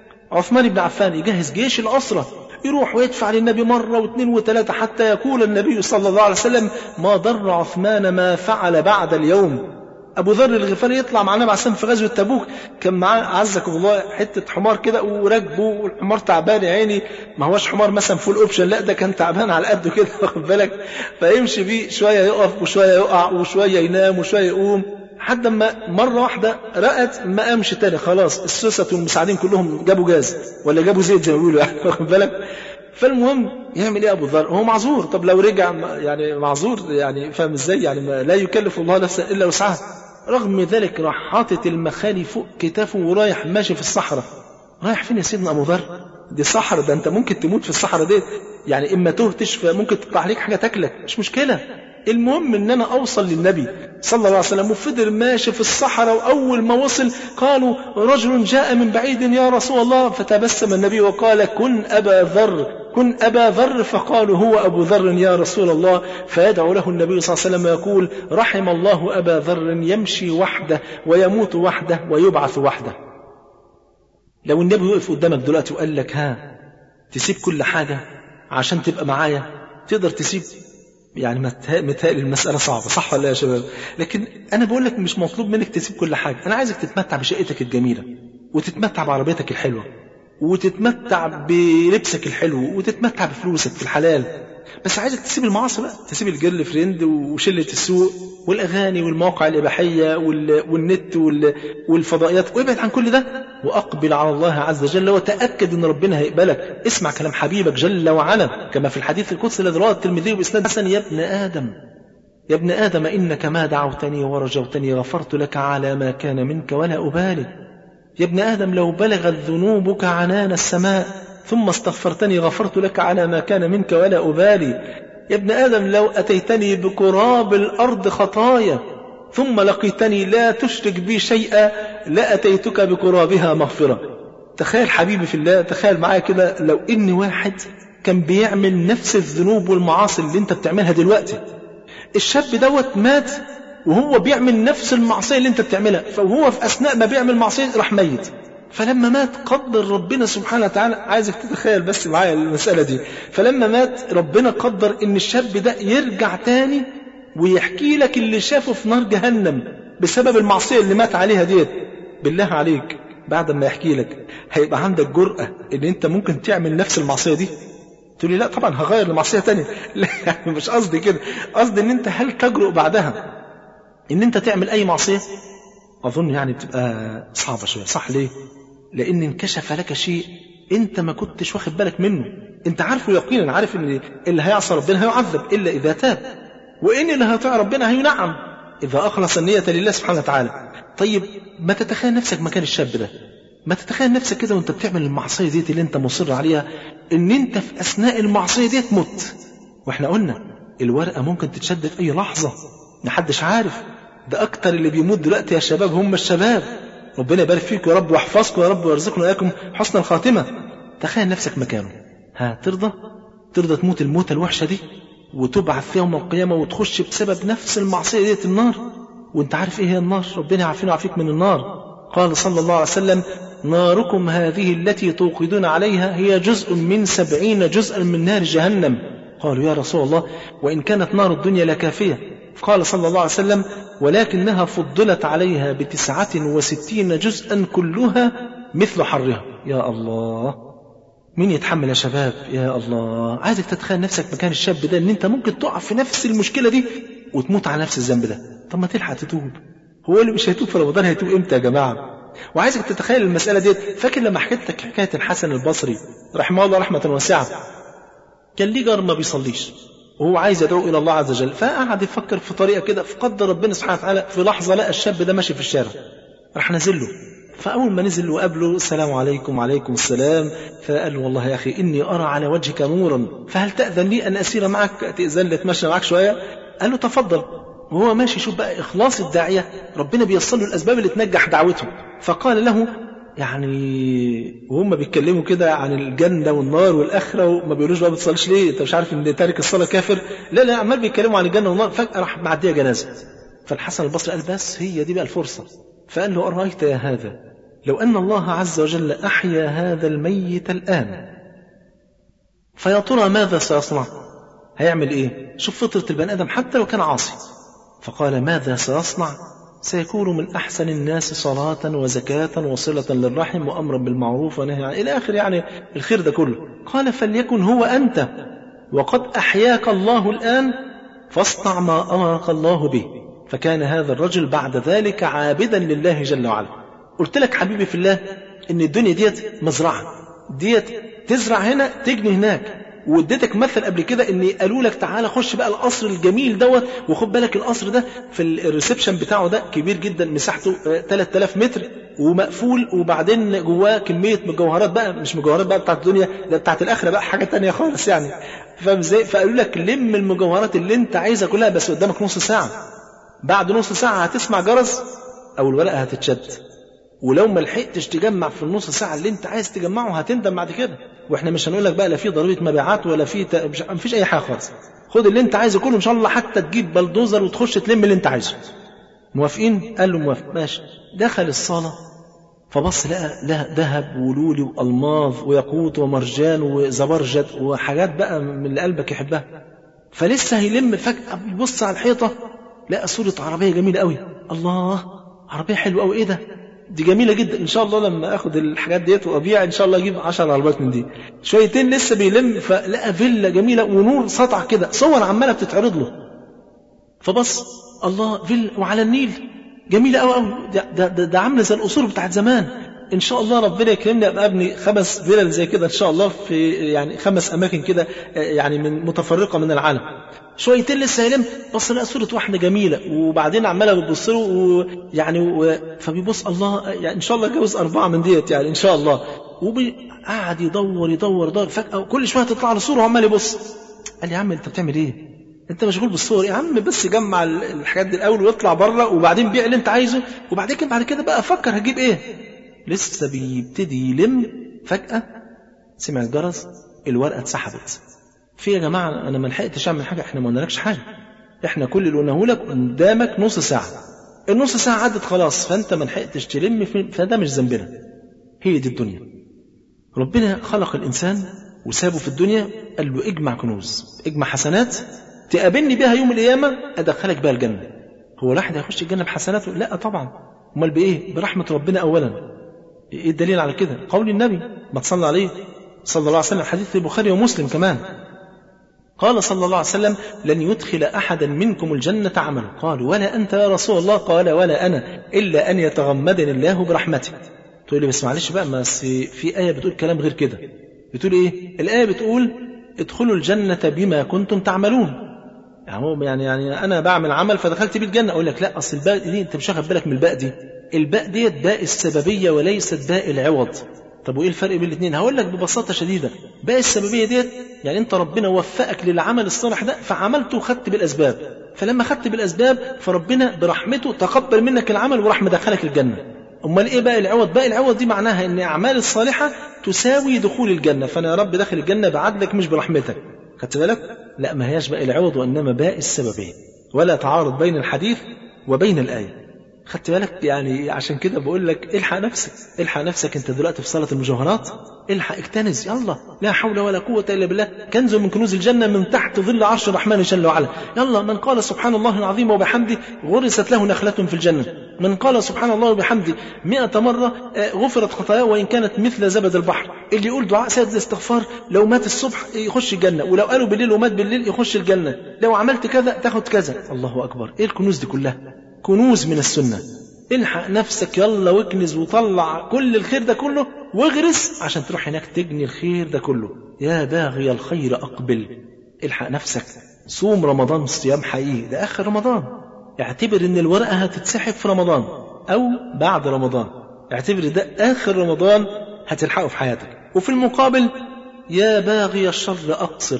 عثمان بن عفان يجهز جيش الاسره يروح ويدفع للنبي مرة واثنين وثلاثة حتى يقول النبي صلى الله عليه وسلم ما ضر عثمان ما فعل بعد اليوم أبو ذر الغفاري يطلع مع النبي عليه الصلاة في غزوة تبوك كان معاه عزكم الله حتة حمار كده وراكبه والحمار تعبان يا عيني ما هوش حمار مثلا فول اوبشن لا ده كان تعبان على قده كده واخد بالك فيمشي بيه شوية يقف وشوية يقع وشوية ينام وشوية يقوم لحد ما مرة واحدة رأت ما قامش تاني خلاص السوسة والمساعدين كلهم جابوا جاز ولا جابوا زيت زي ما بيقولوا يعني واخد بالك فالمهم يعمل ايه ابو ذر هو معذور طب لو رجع يعني معذور يعني فاهم ازاي يعني لا يكلف الله نفسا الا وسعها رغم ذلك راح حاطط المخالي فوق كتافه ورايح ماشي في الصحراء رايح فين يا سيدنا ابو ذر دي صحراء ده انت ممكن تموت في الصحراء دي يعني اما تهتش فممكن تطلع عليك حاجه تاكلك مش مشكله المهم ان انا اوصل للنبي صلى الله عليه وسلم وفضل ماشي في الصحراء واول ما وصل قالوا رجل جاء من بعيد يا رسول الله فتبسم النبي وقال كن ابا ذر كن ابا ذر فقالوا هو ابو ذر يا رسول الله فيدعو له النبي صلى الله عليه وسلم ويقول رحم الله ابا ذر يمشي وحده ويموت وحده ويبعث وحده لو النبي وقف قدامك دلوقتي وقال لك ها تسيب كل حاجه عشان تبقى معايا تقدر تسيب يعني متهيألي المسألة صعبة صح ولا يا شباب لكن أنا بقول لك مش مطلوب منك تسيب كل حاجة أنا عايزك تتمتع بشقتك الجميلة وتتمتع بعربيتك الحلوة وتتمتع بلبسك الحلو وتتمتع بفلوسك في الحلال بس عايزك تسيب المعاصي بقى تسيب الجيرل فريند وشله السوق والاغاني والمواقع الاباحيه والنت والفضائيات وابعد عن كل ده واقبل على الله عز وجل وتاكد ان ربنا هيقبلك اسمع كلام حبيبك جل وعلا كما في الحديث القدسي الذي رواه الترمذي باسناد حسن يا ابن ادم يا ابن ادم انك ما دعوتني ورجوتني غفرت لك على ما كان منك ولا ابالي يا ابن ادم لو بلغت ذنوبك عنان السماء ثم استغفرتني غفرت لك على ما كان منك ولا أبالي يا ابن آدم لو أتيتني بكراب الأرض خطايا ثم لقيتني لا تشرك بي شيئا لأتيتك بكرابها مغفرة تخيل حبيبي في الله تخيل معايا كده لو إن واحد كان بيعمل نفس الذنوب والمعاصي اللي انت بتعملها دلوقتي الشاب دوت مات وهو بيعمل نفس المعصية اللي انت بتعملها فهو في أثناء ما بيعمل معصية راح ميت فلما مات قدر ربنا سبحانه وتعالى عايزك تتخيل بس معايا المسألة دي فلما مات ربنا قدر ان الشاب ده يرجع تاني ويحكي لك اللي شافه في نار جهنم بسبب المعصية اللي مات عليها ديت بالله عليك بعد ما يحكي لك هيبقى عندك جرأة ان انت ممكن تعمل نفس المعصية دي تقول لي لا طبعا هغير لمعصية تانية لا يعني مش قصدي كده قصدي ان انت هل تجرؤ بعدها ان انت تعمل اي معصية اظن يعني بتبقى صعبة شوية صح ليه لان انكشف لك شيء انت ما كنتش واخد بالك منه انت عارفه يقينا عارف ان اللي هيعصى ربنا هيعذب الا اذا تاب وان اللي هيطيع ربنا هينعم اذا اخلص النية لله سبحانه وتعالى طيب ما تتخيل نفسك مكان الشاب ده ما تتخيل نفسك كده وانت بتعمل المعصية ديت اللي انت مصر عليها ان انت في اثناء المعصية ديت مت واحنا قلنا الورقة ممكن تتشد في اي لحظة محدش عارف ده اكتر اللي بيموت دلوقتي يا شباب هم الشباب ربنا يبارك فيك يا رب ويحفظكم يا رب ويرزقنا اياكم حسن الخاتمة تخيل نفسك مكانه ها ترضى ترضى تموت الموتة الوحشة دي وتبعث يوم القيامة وتخش بسبب نفس المعصية ديت النار وانت عارف ايه هي النار ربنا يعافينا ويعافيك من النار قال صلى الله عليه وسلم ناركم هذه التي توقدون عليها هي جزء من سبعين جزءا من نار جهنم قالوا يا رسول الله وإن كانت نار الدنيا لكافية قال صلى الله عليه وسلم ولكنها فضلت عليها بتسعة وستين جزءا كلها مثل حرها يا الله مين يتحمل يا شباب يا الله عايزك تتخيل نفسك مكان الشاب ده ان انت ممكن تقع في نفس المشكلة دي وتموت على نفس الذنب ده طب ما تلحق تتوب هو اللي مش هيتوب في رمضان هيتوب امتى يا جماعة وعايزك تتخيل المسألة ديت فاكر لما حكيت لك حكاية الحسن البصري رحمه الله رحمة واسعة كان ليه جار ما بيصليش وهو عايز يدعو الى الله عز وجل فقعد يفكر في طريقه كده فقدر ربنا سبحانه وتعالى في لحظه لقى الشاب ده ماشي في الشارع راح نازل له فاول ما نزل وقابله السلام عليكم وعليكم السلام فقال له والله يا اخي اني ارى على وجهك نورا فهل تاذن لي ان اسير معك تاذن لي اتمشى معك شويه قال له تفضل وهو ماشي شوف بقى اخلاص الداعيه ربنا بيصل له الاسباب اللي تنجح دعوته فقال له يعني وهم بيتكلموا كده عن الجنة والنار والآخرة وما بيقولوش بقى بتصليش ليه أنت مش عارف إن تارك الصلاة كافر لا لا عمال بيتكلموا عن الجنة والنار فجأة راح معدية جنازة فالحسن البصري قال بس هي دي بقى الفرصة فقال له أرأيت يا هذا لو أن الله عز وجل أحيا هذا الميت الآن فيا ترى ماذا سيصنع هيعمل إيه شوف فطرة البني آدم حتى لو كان عاصي فقال ماذا سيصنع سيكون من أحسن الناس صلاة وزكاة وصلة للرحم وأمرا بالمعروف ونهي عن إلى آخر يعني الخير ده كله قال فليكن هو أنت وقد أحياك الله الآن فاصنع ما أمرك الله به فكان هذا الرجل بعد ذلك عابدا لله جل وعلا قلت لك حبيبي في الله إن الدنيا ديت مزرعة ديت تزرع هنا تجني هناك واديتك مثل قبل كده ان قالوا لك تعالى خش بقى القصر الجميل دوت وخد بالك القصر ده في الريسبشن بتاعه ده كبير جدا مساحته 3000 متر ومقفول وبعدين جواه كميه مجوهرات بقى مش مجوهرات بقى بتاعت الدنيا ده بتاعت الاخره بقى حاجه تانية خالص يعني فاهم ازاي فقالوا لك لم المجوهرات اللي انت عايزها كلها بس قدامك نص ساعه بعد نص ساعه هتسمع جرس او الورقه هتتشد ولو ما لحقتش تجمع في النص ساعة اللي انت عايز تجمعه هتندم بعد كده واحنا مش هنقول لك بقى لا في ضريبة مبيعات ولا في ت... مش... مفيش اي حاجة خالص خد اللي انت عايزه كله ان شاء الله حتى تجيب بلدوزر وتخش تلم اللي انت عايزه موافقين قال له موافق ماشي دخل الصالة فبص لقى لها ذهب ولولي والماظ وياقوت ومرجان وزبرجد وحاجات بقى من اللي قلبك يحبها فلسه هيلم فجأة بيبص على الحيطة لقى صورة عربية جميلة قوي الله عربية حلوة قوي ايه ده دي جميله جدا ان شاء الله لما اخد الحاجات ديت وابيع ان شاء الله اجيب 10 عربيات من دي شويتين لسه بيلم فلقى فيلا جميله ونور سطع كده صور عماله بتتعرض له فبص الله فيلا وعلى النيل جميله قوي قوي ده, ده, ده, ده عامله زي القصور بتاعت زمان ان شاء الله ربنا يكرمني ابقى ابني خمس فيلل زي كده ان شاء الله في يعني خمس اماكن كده يعني من متفرقه من العالم شويتين لسه يلم بص لقى صوره واحده جميله وبعدين عماله بتبص له ويعني و... فبيبص الله يعني ان شاء الله اتجوز اربعه من ديت يعني ان شاء الله وقعد يدور يدور يدور فجاه كل شويه تطلع له صوره وعمال يبص قال لي يا عم انت بتعمل ايه؟ انت مشغول بالصور يا عم بس جمع الحاجات دي الاول واطلع بره وبعدين بيع اللي انت عايزه وبعدين بعد كده بقى فكر هجيب ايه لسه بيبتدي يلم فجأة سمع الجرس الورقة اتسحبت في يا جماعة أنا ما لحقتش أعمل حاجة إحنا ما قلنالكش حاجة إحنا كل اللي قلناه لك قدامك نص ساعة النص ساعة عدت خلاص فأنت ما لحقتش تلم فده مش ذنبنا هي دي الدنيا ربنا خلق الإنسان وسابه في الدنيا قال له اجمع كنوز اجمع حسنات تقابلني بها يوم القيامة أدخلك بها الجنة هو الواحد هيخش الجنة بحسناته لا طبعا امال بايه برحمة ربنا أولا ايه الدليل على كده قول النبي ما تصلى عليه صلى الله عليه وسلم حديث البخاري ومسلم كمان قال صلى الله عليه وسلم لن يدخل أحدا منكم الجنة عمله قال ولا أنت يا رسول الله قال ولا أنا إلا أن يتغمدني الله برحمته تقول لي بس معلش بقى بس في آية بتقول كلام غير كده بتقول إيه الآية بتقول ادخلوا الجنة بما كنتم تعملون يعني يعني يعني انا بعمل عمل فدخلت بيه الجنه اقول لك لا اصل الباء دي انت مش واخد بالك من الباء دي الباء ديت باء السببيه وليست باء العوض طب وايه الفرق بين الاثنين هقول لك ببساطه شديده باء السببيه ديت يعني انت ربنا وفقك للعمل الصالح ده فعملته وخدت بالاسباب فلما خدت بالاسباب فربنا برحمته تقبل منك العمل وراح مدخلك الجنه امال ايه بقى العوض بقى العوض دي معناها ان الاعمال الصالحه تساوي دخول الجنه فانا يا رب داخل الجنه بعدلك مش برحمتك خدت بالك لا ما هياش باء العوض وانما باء السببيه ولا تعارض بين الحديث وبين الايه خدت بالك يعني عشان كده بقول لك الحق نفسك الحق نفسك انت دلوقتي في صلاه المجوهرات الحق اكتنز يلا لا حول ولا قوه الا بالله كنز من كنوز الجنه من تحت ظل عرش الرحمن جل وعلا يلا من قال سبحان الله العظيم وبحمده غرست له نخله في الجنه من قال سبحان الله وبحمده مئة مرة غفرت خطاياه وإن كانت مثل زبد البحر اللي يقول دعاء سيد الاستغفار لو مات الصبح يخش الجنة ولو قالوا بالليل ومات بالليل يخش الجنة لو عملت كذا تاخد كذا الله أكبر إيه الكنوز دي كلها كنوز من السنة الحق نفسك يلا واكنز وطلع كل الخير ده كله واغرس عشان تروح هناك تجني الخير ده كله يا باغي الخير أقبل الحق نفسك صوم رمضان صيام حقيقي ده آخر رمضان اعتبر ان الورقة هتتسحب في رمضان أو بعد رمضان اعتبر ده آخر رمضان هتلحقه في حياتك وفي المقابل يا باغي الشر أقصر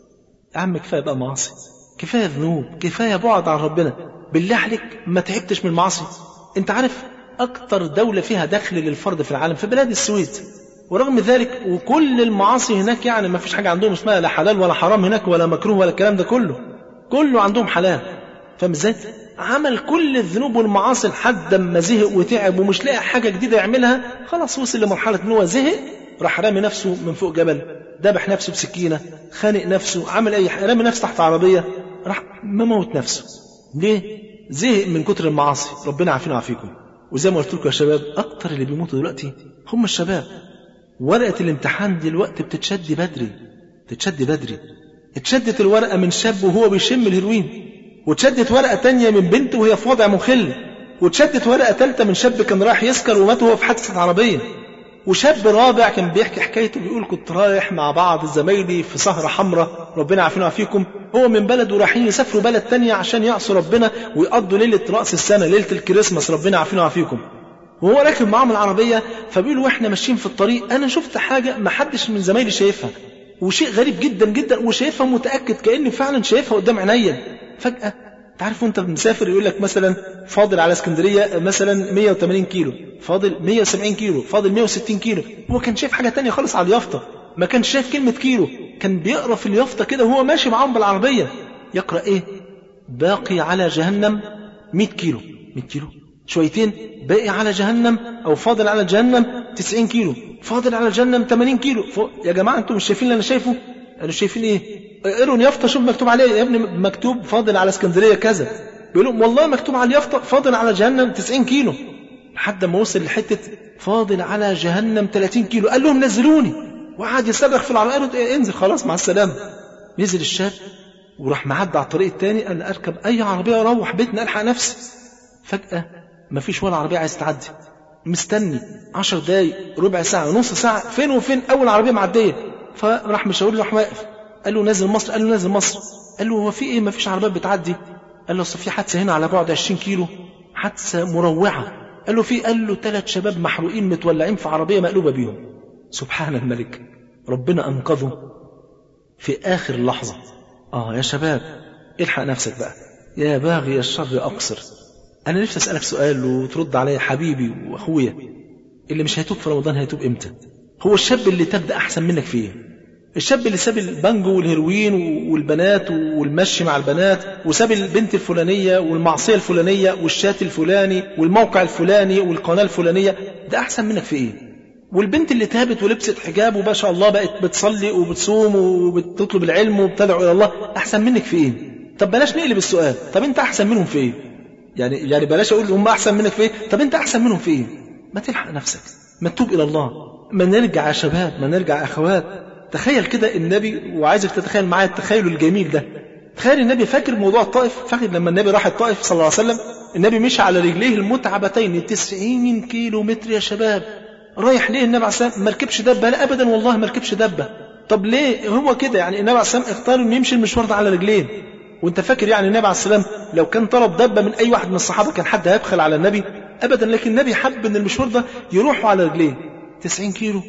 يا عم كفاية بقى معاصي كفاية ذنوب كفاية بعد عن ربنا بالله عليك ما تعبتش من المعاصي انت عارف اكتر دولة فيها دخل للفرد في العالم في بلاد السويد ورغم ذلك وكل المعاصي هناك يعني ما فيش حاجة عندهم اسمها لا حلال ولا حرام هناك ولا مكروه ولا الكلام ده كله كله عندهم حلال فاهم ازاي؟ عمل كل الذنوب والمعاصي لحد ما زهق وتعب ومش لاقي حاجة جديدة يعملها خلاص وصل لمرحلة ان هو زهق راح رامي نفسه من فوق جبل ذبح نفسه بسكينة خانق نفسه عمل أي حاجة رامي نفسه تحت عربية راح مموت نفسه ليه؟ زهق من كتر المعاصي ربنا عافينا وعافيكم وزي ما قلت لكم يا شباب أكتر اللي بيموتوا دلوقتي هم الشباب ورقة الامتحان دلوقتي بتتشد بدري تتشد بدري اتشدت الورقة من شاب وهو بيشم الهيروين واتشدت ورقة تانية من بنت وهي في وضع مخل واتشدت ورقة تالتة من شاب كان رايح يسكر ومات وهو في حادثة عربية وشاب رابع كان بيحكي حكايته بيقول كنت رايح مع بعض زمايلي في سهرة حمراء ربنا عافينا وعافيكم هو من بلد ورايحين يسافروا بلد تانية عشان يعصوا ربنا ويقضوا ليلة رأس السنة ليلة الكريسماس ربنا عافينا وعافيكم وهو راكب معاهم العربية فبيقولوا واحنا ماشيين في الطريق أنا شفت حاجة ما حدش من زمايلي شايفها وشيء غريب جدا جدا وشايفها متأكد كأني فعلا شايفها قدام عينيا فجأة تعرف وانت مسافر يقول لك مثلا فاضل على اسكندريه مثلا 180 كيلو فاضل 170 كيلو فاضل 160 كيلو هو كان شايف حاجه تانية خالص على اليافطه ما كانش شايف كلمه كيلو كان بيقرا في اليافطه كده وهو ماشي معاهم بالعربيه يقرا ايه باقي على جهنم 100 كيلو 100 كيلو شويتين باقي على جهنم او فاضل على جهنم 90 كيلو فاضل على جهنم 80 كيلو يا جماعه انتم مش شايفين اللي انا شايفه قالوا شايفين ايه اقروا اليافطه شوف مكتوب عليه يا ابني مكتوب فاضل على اسكندريه كذا بيقول لهم والله مكتوب على اليافطه فاضل على جهنم 90 كيلو لحد ما وصل لحتة فاضل على جهنم 30 كيلو قال لهم نزلوني وقعد يصرخ في العربية قالوا إيه انزل خلاص مع السلامة نزل الشاب وراح معدي على الطريق التاني قال اركب اي عربية واروح بيتنا الحق نفسي فجأة مفيش ولا عربية عايز تعدي مستني عشر دقايق ربع ساعة نص ساعة فين وفين أول عربية معدية فراح مشاور راح واقف قال له نازل مصر قال له نازل مصر قال له هو في ايه مفيش عربيات بتعدي قال له اصل في حادثة هنا على بعد 20 كيلو حادثة مروعة قال له في قال له ثلاث شباب محروقين متولعين في عربية مقلوبة بيهم سبحان الملك ربنا أنقذه في آخر لحظة آه يا شباب الحق نفسك بقى يا باغي الشر أقصر أنا نفسي أسألك سؤال وترد عليا حبيبي وأخويا اللي مش هيتوب في رمضان هيتوب إمتى هو الشاب اللي تبدأ أحسن منك في إيه الشاب اللي ساب البانجو والهيروين والبنات والمشي مع البنات وساب البنت الفلانية والمعصية الفلانية والشات الفلاني والموقع الفلاني والقناة الفلانية ده أحسن منك في إيه والبنت اللي تابت ولبست حجاب وما شاء الله بقت بتصلي وبتصوم وبتطلب العلم وبتدعو إلى الله أحسن منك في إيه طب بلاش نقلب السؤال طب أنت أحسن منهم في إيه يعني يعني بلاش أقول هم أحسن منك في إيه طب أنت أحسن منهم في إيه ما تلحق نفسك ما تتوب إلى الله ما نرجع يا شباب ما نرجع يا أخوات تخيل كده النبي وعايزك تتخيل معايا التخيل الجميل ده تخيل النبي فاكر موضوع الطائف فاكر لما النبي راح الطائف صلى الله عليه وسلم النبي مشى على رجليه المتعبتين 90 كيلو متر يا شباب رايح ليه النبي عليه السلام ما ركبش دبه لا ابدا والله ما ركبش دبه طب ليه هو كده يعني النبي عليه السلام اختار انه يمشي المشوار ده على رجلين وانت فاكر يعني النبي عليه السلام لو كان طلب دبه من اي واحد من الصحابه كان حد هيبخل على النبي ابدا لكن النبي حب ان المشوار ده يروح على رجليه 90 كيلو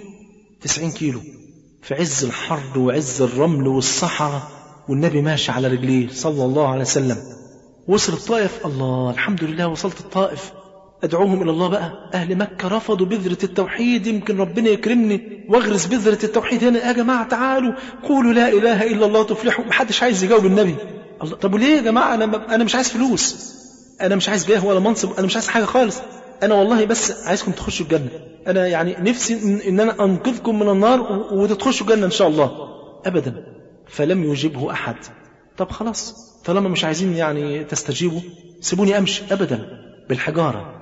90 كيلو في عز الحر وعز الرمل والصحراء والنبي ماشي على رجليه صلى الله عليه وسلم وصل الطائف الله الحمد لله وصلت الطائف أدعوهم إلى الله بقى أهل مكة رفضوا بذرة التوحيد يمكن ربنا يكرمني واغرس بذرة التوحيد هنا يا جماعة تعالوا قولوا لا إله إلا الله تفلحوا محدش عايز يجاوب النبي الله طب وليه يا جماعة أنا أنا مش عايز فلوس أنا مش عايز جاه ولا منصب أنا مش عايز حاجة خالص أنا والله بس عايزكم تخشوا الجنة أنا يعني نفسي إن أنا أنقذكم من النار وتتخشوا الجنة إن شاء الله أبدا فلم يجبه أحد طب خلاص طالما مش عايزين يعني تستجيبوا سيبوني أمشي أبدا بالحجارة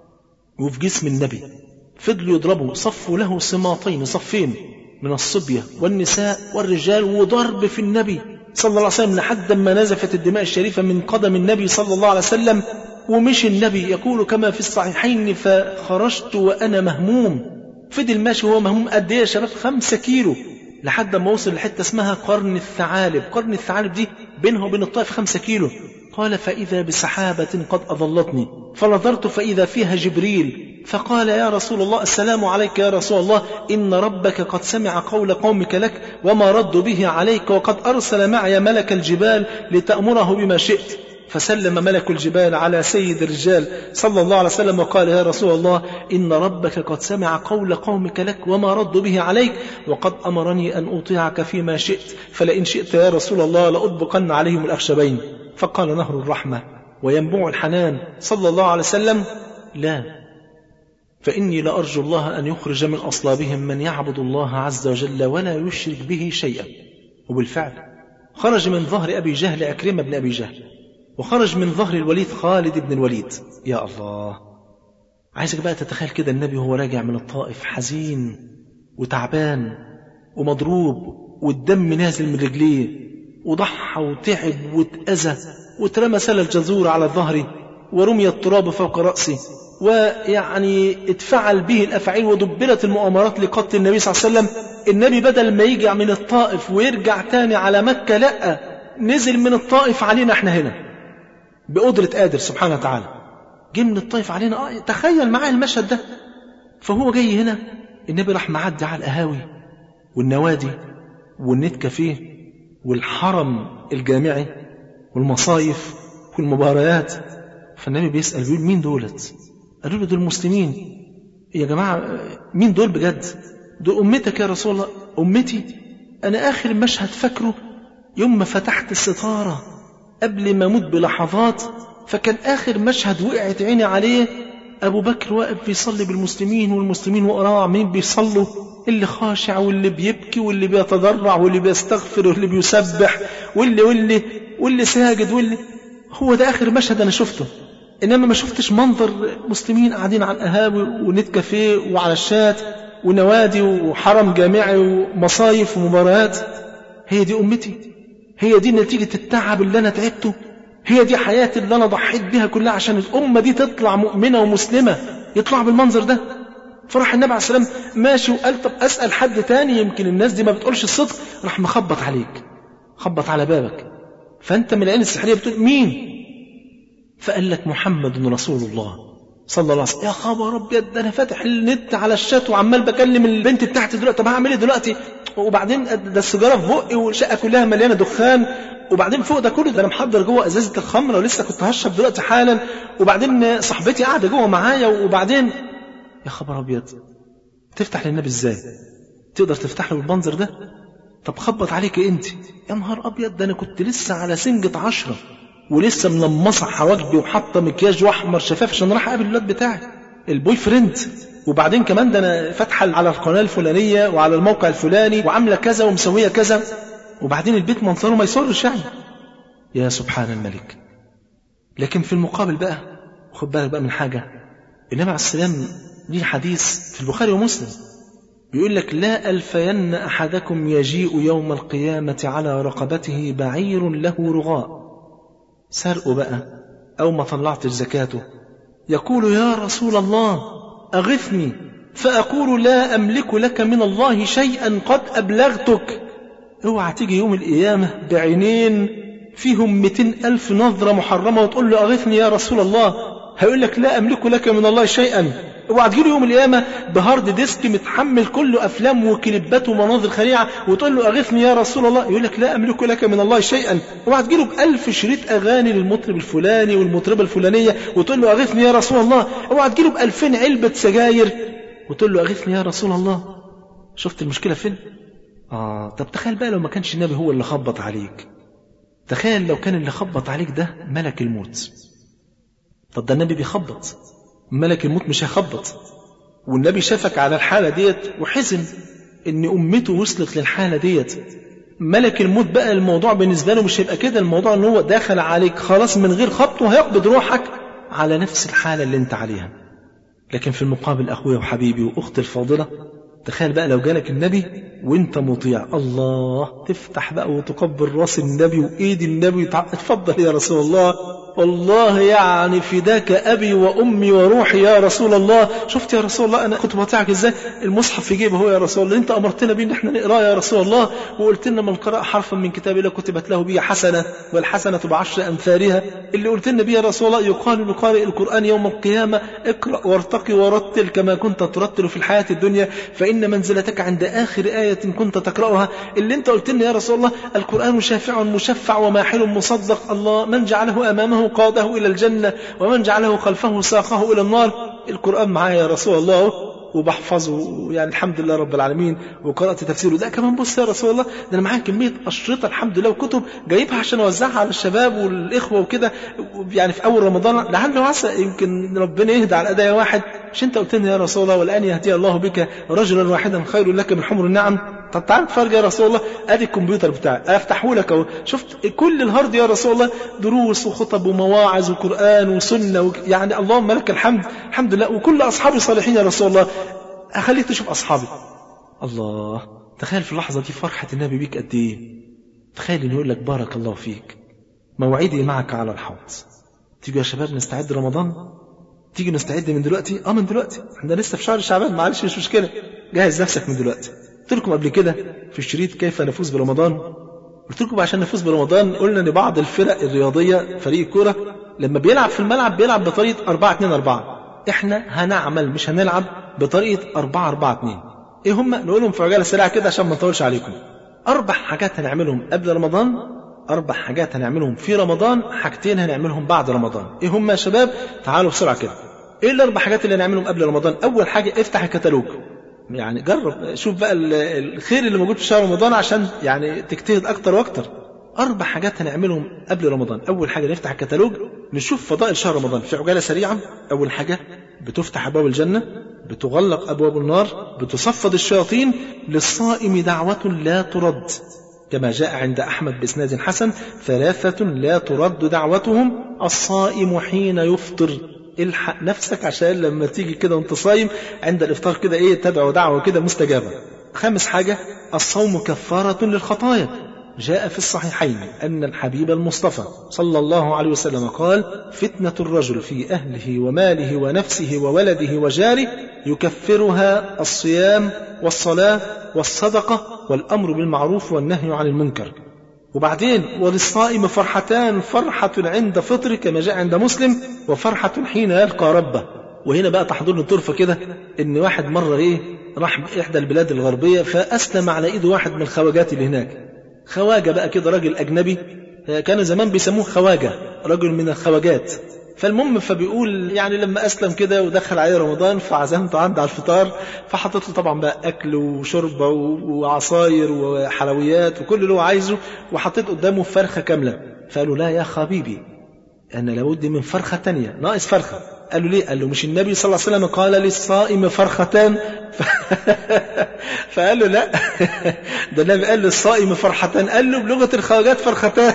وفي جسم النبي فضلوا يضربوا صفوا له صماطين صفين من الصبية والنساء والرجال وضرب في النبي صلى الله عليه وسلم لحد ما نزفت الدماء الشريفة من قدم النبي صلى الله عليه وسلم ومشي النبي يقول كما في الصحيحين فخرجت وأنا مهموم فضل ماشي وهو مهموم قد ايه يا شباب خمسة كيلو لحد ما وصل لحتة اسمها قرن الثعالب قرن الثعالب دي بينها وبين الطائف خمسة كيلو قال فإذا بسحابة قد أظلتني فنظرت فإذا فيها جبريل فقال يا رسول الله السلام عليك يا رسول الله إن ربك قد سمع قول قومك لك وما ردوا به عليك وقد أرسل معي ملك الجبال لتأمره بما شئت فسلم ملك الجبال على سيد الرجال صلى الله عليه وسلم وقال يا رسول الله إن ربك قد سمع قول قومك لك وما ردوا به عليك وقد أمرني أن أطيعك فيما شئت فلئن شئت يا رسول الله لأطبقن عليهم الأخشبين فقال نهر الرحمة وينبوع الحنان صلى الله عليه وسلم لا فإني لأرجو الله أن يخرج من أصلابهم من يعبد الله عز وجل ولا يشرك به شيئا وبالفعل خرج من ظهر أبي جهل أكرمة بن أبي جهل وخرج من ظهر الوليد خالد بن الوليد يا الله عايزك بقى تتخيل كده النبي وهو راجع من الطائف حزين وتعبان ومضروب والدم نازل من رجليه وضحى وتعب واتأذى واترمى سل الجزور على ظهره ورمي التراب فوق رأسه ويعني اتفعل به الأفعال ودبرت المؤامرات لقتل النبي صلى الله عليه وسلم النبي بدل ما يجي من الطائف ويرجع تاني على مكة لا نزل من الطائف علينا احنا هنا بقدرة قادر سبحانه وتعالى جه من الطائف علينا اه تخيل معايا المشهد ده فهو جاي هنا النبي راح معدي على القهاوي والنوادي والنت كافيه والحرم الجامعي والمصايف والمباريات فالنبي بيسأل بيقول مين دولت قالوا له دول المسلمين يا جماعة مين دول بجد دول أمتك يا رسول الله أمتي أنا آخر مشهد فاكره يوم ما فتحت الستارة قبل ما أموت بلحظات فكان آخر مشهد وقعت عيني عليه أبو بكر واقف بيصلي بالمسلمين والمسلمين وقراء عمالين بيصلوا اللي خاشع واللي بيبكي واللي بيتضرع واللي بيستغفر واللي بيسبح واللي واللي واللي ساجد واللي هو ده آخر مشهد أنا شفته انما ما شفتش منظر مسلمين قاعدين على القهاوي ونت كافيه وعلى الشات ونوادي وحرم جامعي ومصايف ومباريات هي دي امتي هي دي نتيجة التعب اللي انا تعبته هي دي حياتي اللي انا ضحيت بيها كلها عشان الامة دي تطلع مؤمنة ومسلمة يطلع بالمنظر ده فراح النبي عليه السلام ماشي وقال طب اسال حد تاني يمكن الناس دي ما بتقولش الصدق راح مخبط عليك خبط على بابك فانت من العين السحريه بتقول مين فقال لك محمد رسول الله صلى الله عليه وسلم يا خبر ابيض ده انا فاتح النت على الشات وعمال بكلم البنت بتاعتي دلوقتي طب هعمل ايه دلوقتي وبعدين ده السيجاره في بقي والشقه كلها مليانه دخان وبعدين فوق ده كله ده انا محضر جوه ازازه الخمره ولسه كنت هشرب دلوقتي حالا وبعدين صاحبتي قاعده جوه معايا وبعدين يا خبر ابيض تفتح للنبي ازاي تقدر تفتح له بالمنظر ده طب خبط عليك انت يا نهار ابيض ده انا كنت لسه على سنجة عشرة ولسه منمصة حواجبي وحاطه مكياج واحمر شفاف عشان راح اقابل الواد بتاعي البوي فريند وبعدين كمان ده انا فاتحه على القناه الفلانيه وعلى الموقع الفلاني وعامله كذا ومسويه كذا وبعدين البيت منظره ما يسرش يعني يا سبحان الملك لكن في المقابل بقى خد بالك بقى من حاجه النبي عليه السلام ليه حديث في البخاري ومسلم بيقول لك لا ألفين أحدكم يجيء يوم القيامة على رقبته بعير له رغاء سرقه بقى أو ما طلعت زكاته يقول يا رسول الله أغثني فأقول لا أملك لك من الله شيئا قد أبلغتك اوعى تيجي يوم القيامة بعينين فيهم مئتين ألف نظرة محرمة وتقول له أغثني يا رسول الله هيقول لك لا أملك لك من الله شيئا اوعى تجيله يوم القيامة بهارد ديسك متحمل كله أفلام وكليبات ومناظر خليعة وتقول له أغثني يا رسول الله يقول لك لا أملك لك من الله شيئا اوعى تجيله بألف شريط أغاني للمطرب الفلاني والمطربة الفلانية وتقول له أغثني يا رسول الله اوعى تجيله بألفين علبة سجاير وتقول له أغثني يا رسول الله شفت المشكلة فين؟ آه طب تخيل بقى لو ما كانش النبي هو اللي خبط عليك تخيل لو كان اللي خبط عليك ده ملك الموت طب ده النبي بيخبط ملك الموت مش هيخبط والنبي شافك على الحالة ديت وحزن ان امته وصلت للحالة ديت ملك الموت بقى الموضوع بالنسبة له مش هيبقى كده الموضوع ان هو داخل عليك خلاص من غير خبط وهيقبض روحك على نفس الحالة اللي انت عليها لكن في المقابل اخويا وحبيبي واختي الفاضلة تخيل بقى لو جالك النبي وانت مطيع الله تفتح بقى وتقبل راس النبي وايد النبي اتفضل يا رسول الله والله يعني فداك أبي وأمي وروحي يا رسول الله شفت يا رسول الله أنا كنت بطيعك إزاي المصحف في جيبه هو يا رسول الله أنت أمرتنا بيه إن إحنا نقراه يا رسول الله وقلت لنا من قرأ حرفا من كتاب الله كتبت له به حسنة والحسنة بعشر أمثالها اللي قلت لنا بيه يا رسول الله يقال لقارئ القرآن يوم القيامة اقرأ وارتقي ورتل كما كنت ترتل في الحياة الدنيا فإن منزلتك عند آخر آية كنت تقرأها اللي أنت قلت لنا يا رسول الله القرآن شافع مشفع وماحل مصدق الله من جعله أمامه قاده إلى الجنة ومن جعله خلفه ساقه إلى النار القرآن معايا يا رسول الله وبحفظه يعني الحمد لله رب العالمين وقرأت تفسيره ده كمان بص يا رسول الله ده أنا معايا كمية أشرطة الحمد لله وكتب جايبها عشان أوزعها على الشباب والإخوة وكده يعني في أول رمضان لعل وعسى يمكن ربنا يهدى على أداء واحد مش أنت قلت لي يا رسول الله والآن يهدي الله بك رجلا واحدا خير لك من حمر النعم طب تعال اتفرج يا رسول الله ادي الكمبيوتر بتاعي افتحه لك اهو شفت كل الهارد يا رسول الله دروس وخطب ومواعظ وقران وسنه و... يعني اللهم لك الحمد الحمد لله وكل اصحابي صالحين يا رسول الله اخليك تشوف اصحابي الله تخيل في اللحظه دي فرحه النبي بيك قد ايه تخيل انه يقول لك بارك الله فيك موعدي معك على الحوض تيجوا يا شباب نستعد رمضان تيجي نستعد من دلوقتي اه من دلوقتي احنا لسه في شهر شعبان معلش مش مشكله جهز نفسك من دلوقتي قلت لكم قبل كده في الشريط كيف نفوز برمضان قلت لكم عشان نفوز برمضان قلنا ان بعض الفرق الرياضيه فريق الكوره لما بيلعب في الملعب بيلعب بطريقه 4 2 4 احنا هنعمل مش هنلعب بطريقه 4 4 2 ايه هم نقولهم في عجاله سريعه كده عشان ما نطولش عليكم اربع حاجات هنعملهم قبل رمضان اربع حاجات هنعملهم في رمضان حاجتين هنعملهم بعد رمضان ايه هم يا شباب تعالوا بسرعه كده ايه الاربع حاجات اللي هنعملهم قبل رمضان اول حاجه افتح الكتالوج يعني جرب شوف بقى الخير اللي موجود في شهر رمضان عشان يعني تجتهد اكتر واكتر اربع حاجات هنعملهم قبل رمضان اول حاجه نفتح الكتالوج نشوف فضائل شهر رمضان في عجاله سريعه اول حاجه بتفتح ابواب الجنه بتغلق ابواب النار بتصفد الشياطين للصائم دعوه لا ترد كما جاء عند أحمد بإسناد حسن ثلاثة لا ترد دعوتهم الصائم حين يفطر الحق نفسك عشان لما تيجي كده وانت صايم عند الافطار كده ايه تدعو دعوه كده مستجابه. خامس حاجه الصوم كفاره للخطايا. جاء في الصحيحين أن الحبيب المصطفى صلى الله عليه وسلم قال فتنة الرجل في أهله وماله ونفسه وولده وجاره يكفرها الصيام والصلاة والصدقة والأمر بالمعروف والنهي عن المنكر وبعدين وللصائم فرحتان فرحة عند فطر كما جاء عند مسلم وفرحة حين يلقى ربه وهنا بقى تحضر له طرفة كده إن واحد مرة إيه راح إحدى البلاد الغربية فأسلم على إيد واحد من الخواجات اللي هناك خواجة بقى كده راجل أجنبي كان زمان بيسموه خواجة رجل من الخواجات فالمهم فبيقول يعني لما أسلم كده ودخل عليه رمضان فعزمته عندي على الفطار فحطيت له طبعا بقى أكل وشوربة وعصاير وحلويات وكل اللي هو عايزه وحطيت قدامه فرخة كاملة فقالوا لا يا حبيبي أنا لابد من فرخة تانية ناقص فرخة قال له ليه؟ قال له مش النبي صلى الله عليه وسلم قال للصائم فرختان ف... فقال له لا ده النبي قال للصائم فرحتان قال له بلغة الخواجات فرختان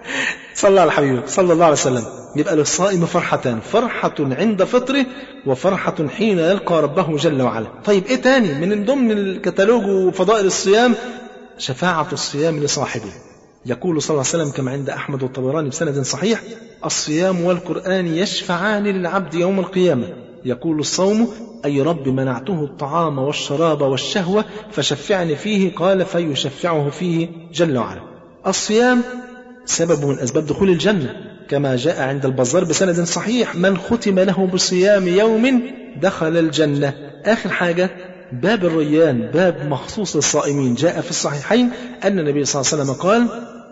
صلى على حبيبه صلى الله عليه وسلم يبقى للصائم فرحتان فرحة عند فطره وفرحة حين يلقى ربه جل وعلا طيب ايه تاني من ضمن الكتالوج وفضائل الصيام شفاعة الصيام لصاحبه يقول صلى الله عليه وسلم كما عند أحمد والطبراني بسند صحيح الصيام والقرآن يشفعان للعبد يوم القيامة يقول الصوم أي رب منعته الطعام والشراب والشهوة فشفعني فيه قال فيشفعه فيه جل وعلا الصيام سبب من أسباب دخول الجنة كما جاء عند البزار بسند صحيح من ختم له بصيام يوم دخل الجنة آخر حاجة باب الريان باب مخصوص للصائمين جاء في الصحيحين أن النبي صلى الله عليه وسلم قال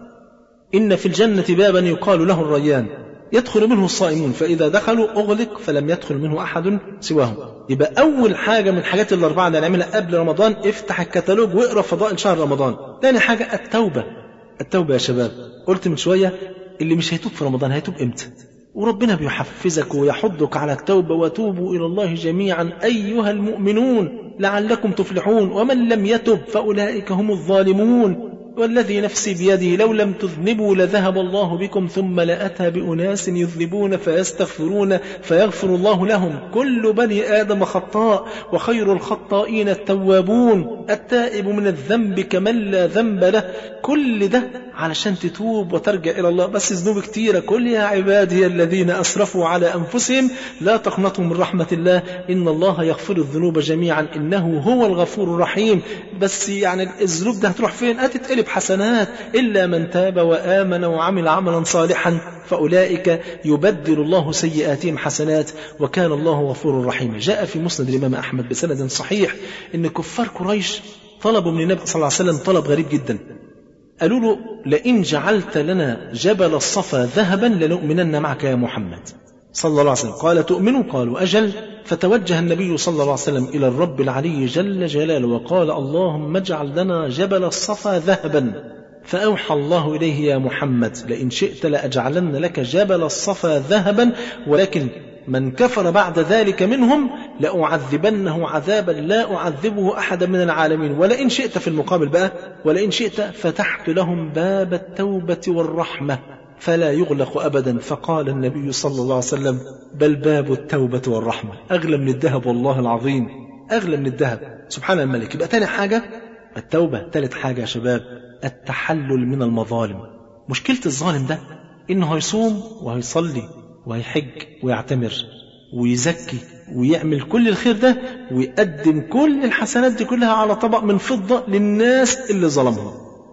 إن في الجنة بابا يقال له الريان يدخل منه الصائمون فإذا دخلوا أغلق فلم يدخل منه أحد سواهم يبقى أول حاجة من الحاجات الأربعة اللي هنعملها قبل رمضان افتح الكتالوج واقرأ فضائل شهر رمضان ثاني حاجة التوبة التوبة يا شباب قلت من شوية اللي مش هيتوب في رمضان هيتوب إمتى وربنا بيحفزك ويحضك على التوبة وتوبوا إلى الله جميعا أيها المؤمنون لعلكم تفلحون ومن لم يتب فأولئك هم الظالمون والذي نفسي بيده لو لم تذنبوا لذهب الله بكم ثم لأتى بأناس يذنبون فيستغفرون فيغفر الله لهم كل بني آدم خطاء وخير الخطائين التوابون التائب من الذنب كمن لا ذنب له كل ده علشان تتوب وترجع إلى الله بس ذنوب كتيرة كل يا عبادي الذين أسرفوا على أنفسهم لا تقنطوا من رحمة الله إن الله يغفر الذنوب جميعا إنه هو الغفور الرحيم بس يعني الذنوب ده هتروح فين هتتقلب حسنات إلا من تاب وآمن وعمل عملا صالحا فأولئك يبدل الله سيئاتهم حسنات وكان الله غفور رحيما جاء في مسند الإمام أحمد بسند صحيح إن كفار قريش طلبوا من النبي صلى الله عليه وسلم طلب غريب جدا قالوا له لئن جعلت لنا جبل الصفا ذهبا لنؤمنن معك يا محمد صلى الله عليه وسلم قال تؤمنوا قالوا أجل فتوجه النبي صلى الله عليه وسلم إلى الرب العلي جل جلاله وقال اللهم اجعل لنا جبل الصفا ذهبا فأوحى الله إليه يا محمد لئن شئت لأجعلن لك جبل الصفا ذهبا ولكن من كفر بعد ذلك منهم لأعذبنه عذابا لا أعذبه أحدا من العالمين ولئن شئت في المقابل بقى ولئن شئت فتحت لهم باب التوبة والرحمة فلا يغلق أبدا فقال النبي صلى الله عليه وسلم بل باب التوبة والرحمة أغلى من الذهب والله العظيم أغلى من الذهب سبحان الملك يبقى تاني حاجة التوبة ثالث حاجة يا شباب التحلل من المظالم مشكلة الظالم ده إنه هيصوم وهيصلي وهيحج ويعتمر ويزكي ويعمل كل الخير ده ويقدم كل الحسنات دي كلها على طبق من فضة للناس اللي ظلمهم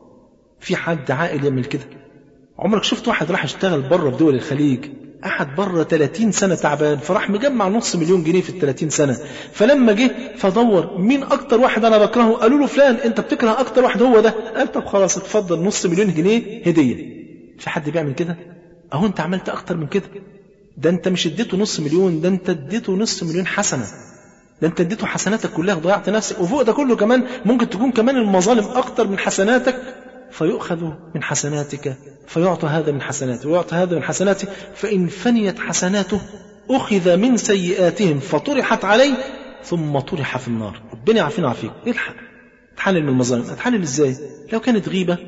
في حد عاقل يعمل كده عمرك شفت واحد راح يشتغل بره في دول الخليج قعد بره 30 سنة تعبان فراح مجمع نص مليون جنيه في ال 30 سنة فلما جه فدور مين أكتر واحد أنا بكرهه قالوا له فلان أنت بتكره أكتر واحد هو ده قال طب خلاص اتفضل نص مليون جنيه هدية في حد بيعمل كده أهو أنت عملت أكتر من كده ده أنت مش اديته نص مليون ده أنت اديته نص مليون حسنة ده أنت اديته حسناتك كلها ضيعت نفسك وفوق ده كله كمان ممكن تكون كمان المظالم أكتر من حسناتك فيؤخذ من حسناتك فيعطى هذا من حسناته ويعطى هذا من حسناته فإن فنيت حسناته أخذ من سيئاتهم فطرحت عليه ثم طرح في النار ربنا يعافينا ويعافيك الحق تحلل من المظالم هتحلل ازاي لو كانت غيبة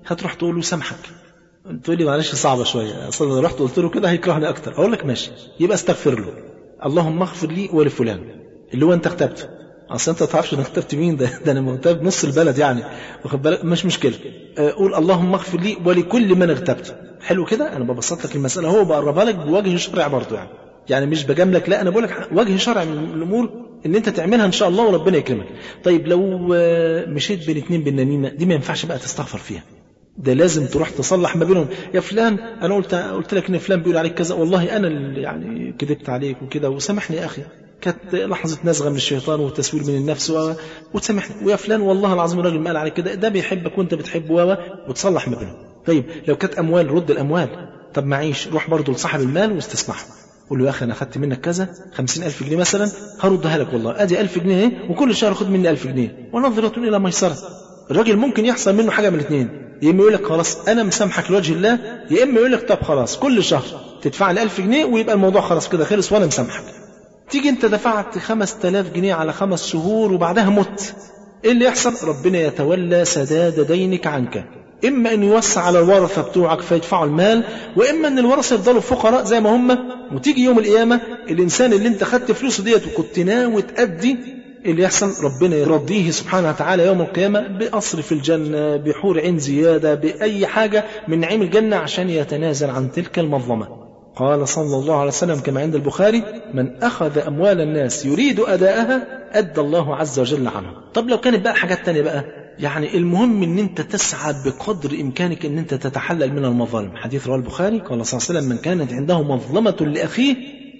هتروح تقول له سامحك تقول لي معلش صعبه شويه اصل لو رحت قلت له كده هيكرهني اكتر اقول لك ماشي يبقى استغفر له اللهم اغفر لي ولفلان اللي هو انت اغتبته اصل انت ما تعرفش انا اغتبت مين ده ده انا مغتاب نص البلد يعني واخد بالك مش مشكله قول اللهم اغفر لي ولكل من اغتبته حلو كده انا ببسط لك المساله هو بقربها لك بوجه شرعي برضه يعني يعني مش بجاملك لا انا بقول لك وجه شرعي من الامور ان انت تعملها ان شاء الله وربنا يكرمك طيب لو مشيت بين اتنين بالنميمه دي ما ينفعش بقى تستغفر فيها ده لازم تروح تصلح ما بينهم يا فلان انا قلت قلت لك ان فلان بيقول عليك كذا والله انا اللي يعني كذبت عليك وكده وسامحني يا اخي كانت لحظة نزغة من الشيطان وتسويل من النفس و... وتسامحني ويا فلان والله العظيم الراجل ما قال عليك كده ده بيحبك وانت بتحبه و وتصلح ما بينهم طيب لو كانت اموال رد الاموال طب معيش روح برضه لصاحب المال واستسمحه قول له يا اخي انا اخدت منك كذا خمسين ألف جنيه مثلا هردها لك والله ادي ألف جنيه اهي وكل شهر خد مني ألف جنيه ونظرة الى ميسرة الراجل ممكن يحصل منه حاجه من الاثنين يا اما يقول لك خلاص انا مسامحك لوجه الله يا اما يقول لك طب خلاص كل شهر تدفع لي 1000 جنيه ويبقى الموضوع خلاص كده خلص وانا مسامحك تيجي انت دفعت 5000 جنيه على خمس شهور وبعدها مت ايه اللي يحصل ربنا يتولى سداد دينك عنك اما ان يوسع على الورثه بتوعك فيدفعوا المال واما ان الورثه يفضلوا فقراء زي ما هم وتيجي يوم القيامه الانسان اللي انت خدت فلوسه ديت وكنت ناوي تادي اللي يحصل ربنا يرضيه سبحانه وتعالى يوم القيامة بقصر في الجنة بحور عين زيادة بأي حاجة من نعيم الجنة عشان يتنازل عن تلك المظلمة قال صلى الله عليه وسلم كما عند البخاري من أخذ أموال الناس يريد أداءها أدى الله عز وجل عنه طب لو كانت بقى حاجات تانية بقى يعني المهم ان انت تسعى بقدر امكانك ان انت تتحلل من المظالم حديث رواه البخاري قال صلى الله عليه وسلم من كانت عنده مظلمة لأخيه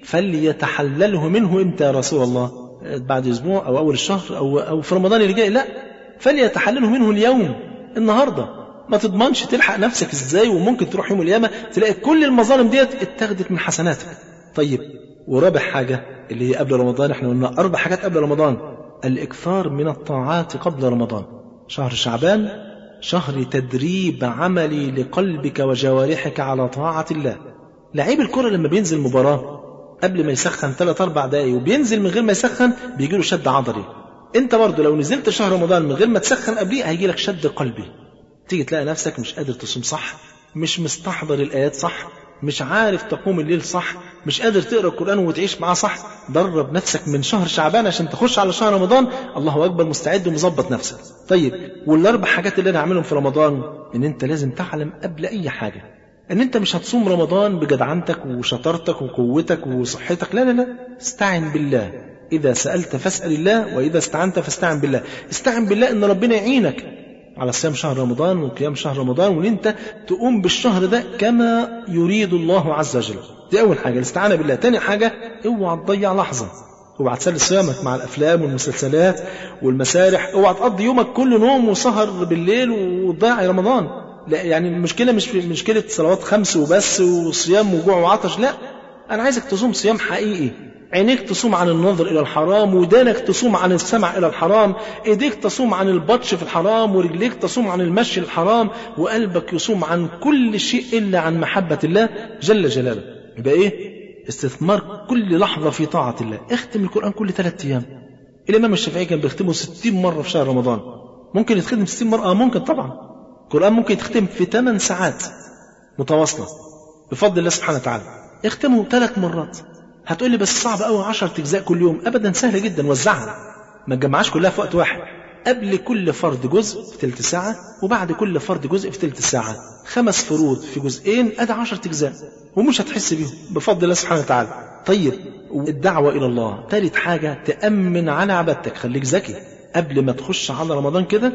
فليتحلله منه امتى يا رسول الله بعد اسبوع او اول الشهر او او في رمضان اللي جاي لا فليتحلله منه اليوم النهارده ما تضمنش تلحق نفسك ازاي وممكن تروح يوم القيامه تلاقي كل المظالم ديت اتاخدت من حسناتك طيب ورابع حاجه اللي هي قبل رمضان احنا قلنا اربع حاجات قبل رمضان الاكثار من الطاعات قبل رمضان شهر شعبان شهر تدريب عملي لقلبك وجوارحك على طاعه الله لعيب الكره لما بينزل مباراه قبل ما يسخن ثلاث اربع دقايق وبينزل من غير ما يسخن بيجي له شد عضلي انت برضه لو نزلت شهر رمضان من غير ما تسخن قبليه هيجي لك شد قلبي تيجي تلاقي نفسك مش قادر تصوم صح مش مستحضر الايات صح مش عارف تقوم الليل صح مش قادر تقرا القران وتعيش معاه صح درب نفسك من شهر شعبان عشان تخش على شهر رمضان الله اكبر مستعد ومظبط نفسك طيب والاربع حاجات اللي انا اعملهم في رمضان ان انت لازم تعلم قبل اي حاجه ان انت مش هتصوم رمضان بجدعنتك وشطارتك وقوتك وصحتك لا لا لا استعن بالله اذا سالت فاسال الله واذا استعنت فاستعن بالله استعن بالله ان ربنا يعينك على صيام شهر رمضان وقيام شهر رمضان وان انت تقوم بالشهر ده كما يريد الله عز وجل دي اول حاجه الاستعانه بالله تاني حاجه اوعى تضيع لحظه اوعى تسلي صيامك مع الافلام والمسلسلات والمسارح اوعى تقضي يومك كله نوم وسهر بالليل وتضيع رمضان لا يعني المشكله مش في مشكله صلوات خمس وبس وصيام وجوع وعطش لا انا عايزك تصوم صيام حقيقي عينيك تصوم عن النظر الى الحرام ودانك تصوم عن السمع الى الحرام ايديك تصوم عن البطش في الحرام ورجليك تصوم عن المشي الحرام وقلبك يصوم عن كل شيء الا عن محبه الله جل جلاله يبقى ايه استثمار كل لحظه في طاعه الله اختم القران كل ثلاثة ايام الامام الشافعي كان بيختمه 60 مره في شهر رمضان ممكن يتختم 60 مره اه ممكن طبعا القرآن ممكن يتختم في 8 ساعات متواصلة بفضل الله سبحانه وتعالى اختمه ثلاث مرات هتقول لي بس صعب قوي 10 اجزاء كل يوم ابدا سهل جدا وزعها ما تجمعهاش كلها في وقت واحد قبل كل فرد جزء في ثلث ساعة وبعد كل فرد جزء في ثلث ساعة خمس فروض في جزئين ادي 10 اجزاء ومش هتحس بيهم بفضل الله سبحانه وتعالى طيب الدعوة إلى الله ثالث حاجة تأمن على عبادتك خليك ذكي قبل ما تخش على رمضان كده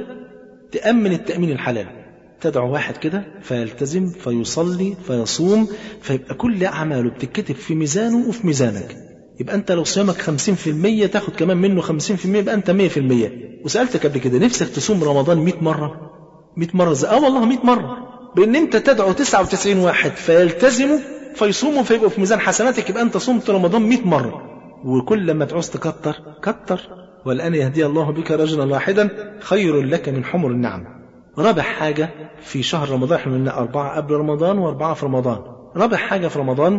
تأمن التأمين الحلال تدعو واحد كده فيلتزم فيصلي فيصوم فيبقى كل أعماله بتتكتب في ميزانه وفي ميزانك يبقى أنت لو صيامك 50% تاخد كمان منه 50% يبقى أنت 100% وسألتك قبل كده نفسك تصوم رمضان 100 مرة 100 مرة زي اه والله 100 مرة بأن أنت تدعو 99 واحد فيلتزموا فيصوموا فيبقوا في ميزان حسناتك يبقى أنت صمت رمضان 100 مرة وكل ما تعوز تكتر كتر والآن يهدي الله بك رجلا واحدا خير لك من حمر النعم رابع حاجة في شهر رمضان احنا قلنا أربعة قبل رمضان وأربعة في رمضان رابع حاجة في رمضان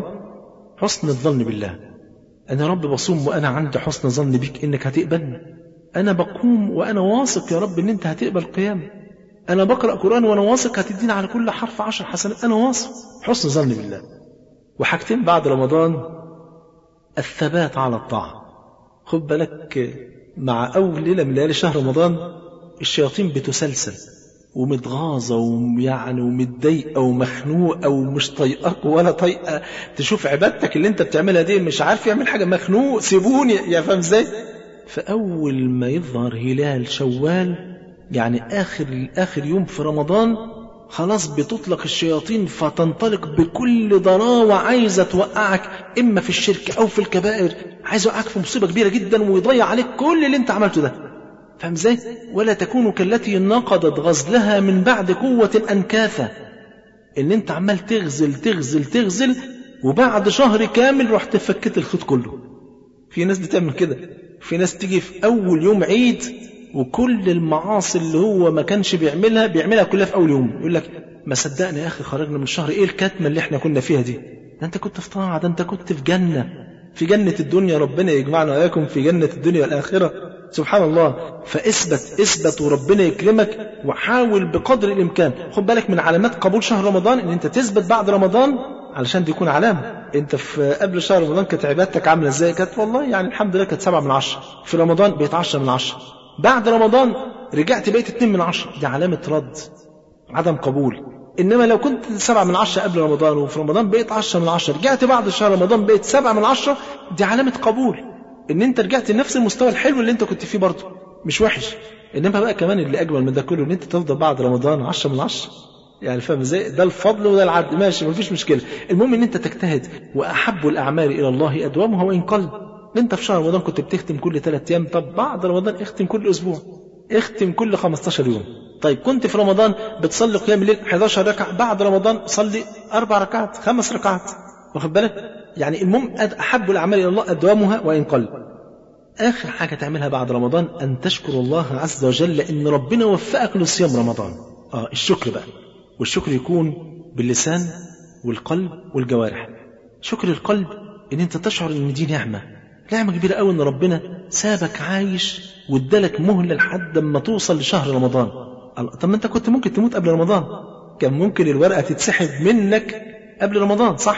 حسن الظن بالله أنا رب بصوم وأنا عندي حسن ظن بك إنك هتقبلني أنا بقوم وأنا واثق يا رب إن أنت هتقبل قيامي أنا بقرأ قرآن وأنا واثق هتديني على كل حرف عشر حسنات أنا واثق حسن ظني بالله وحاجتين بعد رمضان الثبات على الطاعة خد بالك مع أول ليلة من ليالي شهر رمضان الشياطين بتسلسل ومتغاظة ويعني ومتضايقة ومخنوقة ومش طايقاك ولا طايقة تشوف عبادتك اللي انت بتعملها دي مش عارف يعمل حاجة مخنوق سيبوني يا فاهم ازاي؟ فأول ما يظهر هلال شوال يعني آخر آخر يوم في رمضان خلاص بتطلق الشياطين فتنطلق بكل ضراوة عايزة توقعك إما في الشرك أو في الكبائر عايز يوقعك في مصيبة كبيرة جدا ويضيع عليك كل اللي انت عملته ده فاهم ازاي؟ ولا تكونوا كالتي نقضت غزلها من بعد قوة أنكاثا إن أنت عمال تغزل تغزل تغزل وبعد شهر كامل رحت فكت الخيط كله. في ناس بتعمل كده، في ناس تيجي في أول يوم عيد وكل المعاصي اللي هو ما كانش بيعملها بيعملها كلها في أول يوم، يقول لك ما صدقني يا أخي خرجنا من الشهر إيه الكتمة اللي إحنا كنا فيها دي؟ ده أنت كنت في طاعة، ده أنت كنت في جنة، في جنة الدنيا ربنا يجمعنا وإياكم في جنة الدنيا والآخرة سبحان الله فاثبت اثبت وربنا يكرمك وحاول بقدر الامكان خد بالك من علامات قبول شهر رمضان ان انت تثبت بعد رمضان علشان دي يكون علامه انت في قبل شهر رمضان كانت عبادتك عامله ازاي كانت والله يعني الحمد لله كانت سبعة من عشرة في رمضان بقيت عشرة من عشرة بعد رمضان رجعت بقيت اتنين من عشرة دي علامه رد عدم قبول انما لو كنت سبعة من عشرة قبل رمضان وفي رمضان بقيت عشرة من عشرة رجعت بعد شهر رمضان بقيت سبعة من عشرة دي علامه قبول ان انت رجعت لنفس المستوى الحلو اللي انت كنت فيه برضه مش وحش انما بقى كمان اللي اجمل من ده كله ان انت تفضل بعد رمضان 10 من 10 يعني فاهم ازاي ده الفضل وده العدل ماشي مفيش مشكله المهم ان انت تجتهد واحب الاعمال الى الله ادومها وان قل انت في شهر رمضان كنت بتختم كل ثلاث ايام طب بعد رمضان اختم كل اسبوع اختم كل 15 يوم طيب كنت في رمضان بتصلي قيام الليل 11 ركعه بعد رمضان صلي اربع ركعات خمس ركعات واخد بالك يعني المهم احب الاعمال الى الله ادومها وان قل آخر حاجة تعملها بعد رمضان أن تشكر الله عز وجل إن ربنا وفقك لصيام رمضان آه الشكر بقى والشكر يكون باللسان والقلب والجوارح شكر القلب إن أنت تشعر إن دي نعمة نعمة كبيرة قوي إن ربنا سابك عايش وادالك مهلة لحد ما توصل لشهر رمضان طب ما أنت كنت ممكن تموت قبل رمضان كان ممكن الورقة تتسحب منك قبل رمضان صح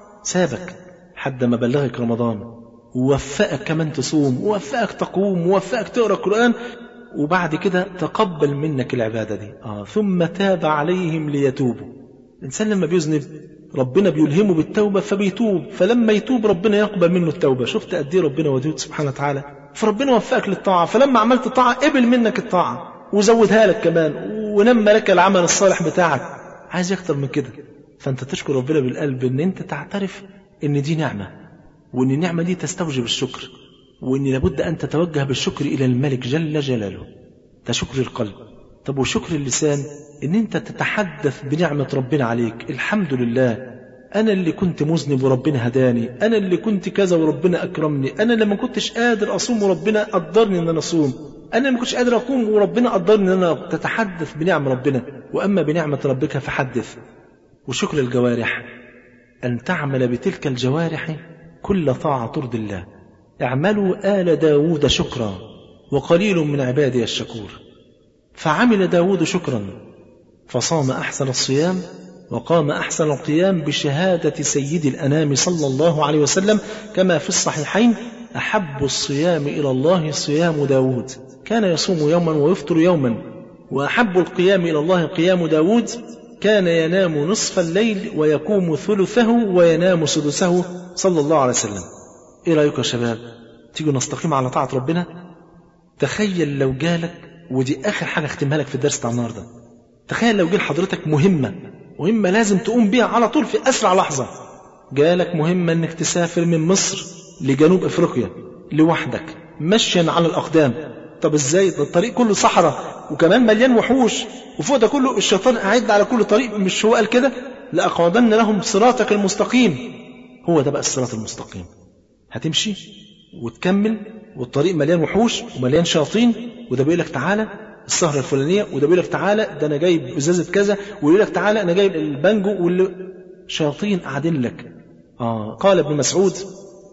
سابك حد ما بلغك رمضان ووفقك كمان تصوم ووفقك تقوم ووفقك تقرا القران وبعد كده تقبل منك العباده دي آه ثم تاب عليهم ليتوبوا الانسان لما بيذنب ربنا بيلهمه بالتوبه فبيتوب فلما يتوب ربنا يقبل منه التوبه شفت قد ايه ربنا ودود سبحانه وتعالى فربنا وفقك للطاعه فلما عملت طاعه قبل منك الطاعه وزودها لك كمان ونمى لك العمل الصالح بتاعك عايز اكتر من كده فانت تشكر ربنا بالقلب ان انت تعترف ان دي نعمه وان النعمه دي تستوجب الشكر وان لابد ان تتوجه بالشكر الى الملك جل جلاله ده شكر القلب طب وشكر اللسان ان انت تتحدث بنعمه ربنا عليك الحمد لله انا اللي كنت مذنب وربنا هداني انا اللي كنت كذا وربنا اكرمني انا اللي ما كنتش قادر اصوم وربنا قدرني ان انا اصوم انا ما كنتش قادر اقوم وربنا قدرني ان انا تتحدث بنعم ربنا واما بنعمه ربك فحدث وشكر الجوارح ان تعمل بتلك الجوارح كل طاعة ترضي الله اعملوا آل داود شكرا وقليل من عبادي الشكور فعمل داود شكرا فصام أحسن الصيام وقام أحسن القيام بشهادة سيد الأنام صلى الله عليه وسلم كما في الصحيحين أحب الصيام إلى الله صيام داود كان يصوم يوما ويفطر يوما وأحب القيام إلى الله قيام داود كان ينام نصف الليل ويقوم ثلثه وينام سدسه صلى الله عليه وسلم ايه رايكم يا شباب تيجوا نستقيم على طاعه ربنا تخيل لو جالك ودي اخر حاجه اختمها لك في الدرس بتاع النهارده تخيل لو جه لحضرتك مهمه مهمه لازم تقوم بيها على طول في اسرع لحظه جالك مهمه انك تسافر من مصر لجنوب افريقيا لوحدك مشيا على الاقدام طب ازاي ده الطريق كله صحراء وكمان مليان وحوش وفوق ده كله الشيطان قاعد على كل طريق مش هو قال كده لاقعدن لهم صراطك المستقيم هو ده بقى الصراط المستقيم هتمشي وتكمل والطريق مليان وحوش ومليان شياطين وده بيقول لك تعالى السهره الفلانيه وده بيقول لك تعالى ده انا جايب ازازه كذا ويقول لك تعالى انا جايب البانجو واللي شياطين قاعدين لك اه قال ابن مسعود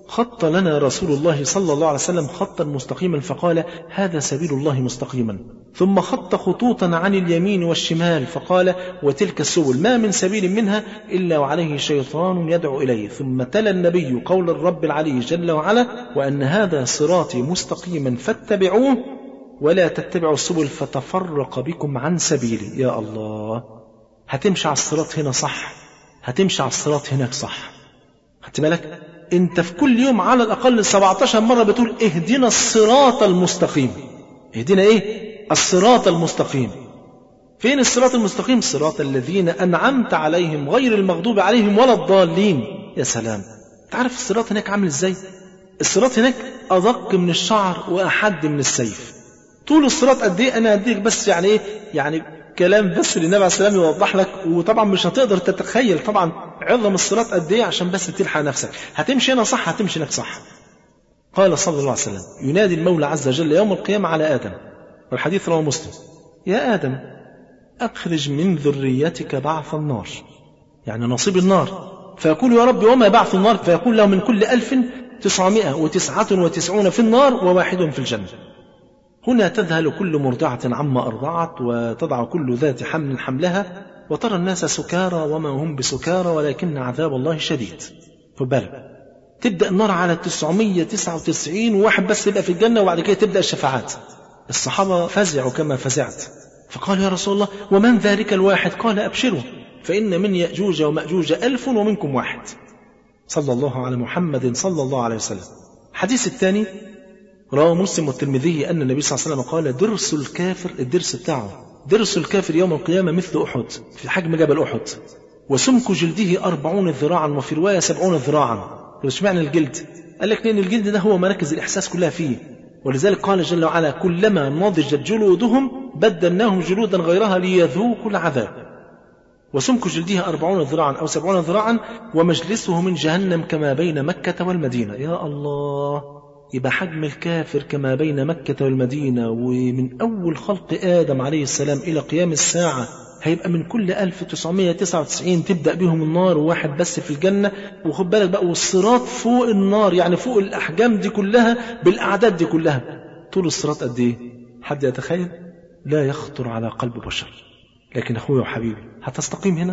خط لنا رسول الله صلى الله عليه وسلم خطا مستقيما فقال هذا سبيل الله مستقيما ثم خط خطوطا عن اليمين والشمال فقال وتلك السبل ما من سبيل منها إلا وعليه شيطان يدعو إليه ثم تلا النبي قول الرب العلي جل وعلا وأن هذا صراطي مستقيما فاتبعوه ولا تتبعوا السبل فتفرق بكم عن سبيلي يا الله هتمشي على الصراط هنا صح هتمشي على الصراط هناك صح خدت بالك انت في كل يوم على الاقل 17 مره بتقول اهدنا الصراط المستقيم اهدنا ايه الصراط المستقيم فين الصراط المستقيم صراط الذين انعمت عليهم غير المغضوب عليهم ولا الضالين يا سلام تعرف الصراط هناك عامل ازاي الصراط هناك ادق من الشعر واحد من السيف طول الصراط قد ايه انا اديك بس يعني ايه يعني كلام بس للنبي عليه السلام يوضح لك وطبعا مش هتقدر تتخيل طبعا عظم الصراط قد ايه عشان بس تلحق نفسك هتمشي هنا صح هتمشي هناك صح قال صلى الله عليه وسلم ينادي المولى عز وجل يوم القيامة على آدم والحديث رواه مسلم يا آدم أخرج من ذريتك بعث النار يعني نصيب النار فيقول يا رب وما بعث النار فيقول له من كل ألف تسعمائة وتسعة وتسعون في النار وواحد في الجنة هنا تذهل كل مرضعة عما أرضعت وتضع كل ذات حمل حملها وترى الناس سكارى وما هم بسكارى ولكن عذاب الله شديد فبالك تبدأ النار على 999 وواحد بس يبقى في الجنة وبعد كده تبدأ الشفاعات الصحابة فزعوا كما فزعت فقال يا رسول الله ومن ذلك الواحد قال أبشروا فإن من يأجوج ومأجوج ألف ومنكم واحد صلى الله على محمد صلى الله عليه وسلم الحديث الثاني رواه مسلم والترمذي أن النبي صلى الله عليه وسلم قال درس الكافر الدرس بتاعه درس الكافر يوم القيامة مثل أحد في حجم جبل أحد وسمك جلده أربعون ذراعا وفي رواية سبعون ذراعا مش معنى الجلد قال لك لأن الجلد ده هو مراكز الإحساس كلها فيه ولذلك قال جل وعلا كلما نضجت جلودهم بدلناهم جلودا غيرها ليذوقوا العذاب وسمك جلده أربعون ذراعا أو سبعون ذراعا ومجلسه من جهنم كما بين مكة والمدينة يا الله يبقى حجم الكافر كما بين مكة والمدينة ومن أول خلق آدم عليه السلام إلى قيام الساعة هيبقى من كل 1999 تبدأ بهم النار وواحد بس في الجنة وخد بالك بقى والصراط فوق النار يعني فوق الأحجام دي كلها بالأعداد دي كلها طول الصراط قد إيه؟ حد يتخيل؟ لا يخطر على قلب بشر لكن أخويا وحبيبي هتستقيم هنا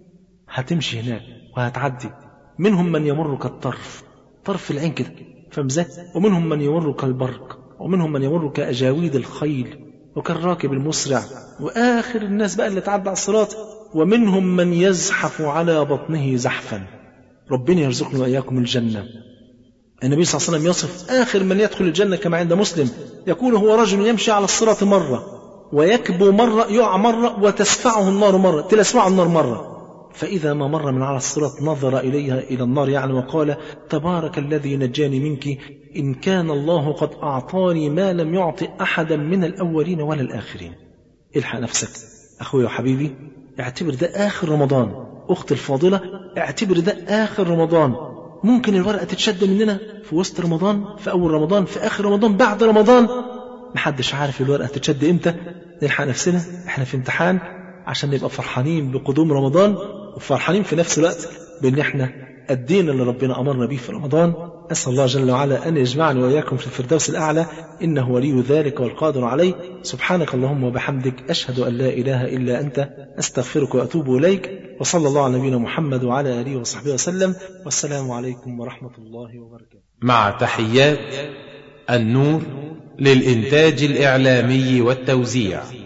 هتمشي هناك وهتعدي منهم من يمر كالطرف طرف العين كده فاهم ازاي؟ ومنهم من يمر كالبرق ومنهم من يمر كأجاويد الخيل وكالراكب المسرع وآخر الناس بقى اللي تعدى على الصراط ومنهم من يزحف على بطنه زحفا ربنا يرزقنا وإياكم الجنة النبي صلى الله عليه وسلم يصف آخر من يدخل الجنة كما عند مسلم يقول هو رجل يمشي على الصراط مرة ويكبو مرة يقع مرة وتسفعه النار مرة تلسفعه النار مرة فإذا ما مر من على الصراط نظر إليها إلى النار يعني وقال تبارك الذي نجاني منك إن كان الله قد أعطاني ما لم يعطي أحدا من الأولين ولا الآخرين الحق نفسك أخوي وحبيبي اعتبر ده آخر رمضان أختي الفاضلة اعتبر ده آخر رمضان ممكن الورقة تتشد مننا في وسط رمضان في أول رمضان في آخر رمضان بعد رمضان محدش عارف الورقة تتشد إمتى نلحق نفسنا احنا في امتحان عشان نبقى فرحانين بقدوم رمضان وفرحانين في نفس الوقت بان احنا الدين اللي ربنا امرنا به في رمضان اسال الله جل وعلا ان يجمعني واياكم في الفردوس الاعلى انه ولي ذلك والقادر عليه سبحانك اللهم وبحمدك اشهد ان لا اله الا انت استغفرك واتوب اليك وصلى الله على نبينا محمد وعلى اله وصحبه وسلم والسلام عليكم ورحمه الله وبركاته مع تحيات النور للإنتاج الإعلامي والتوزيع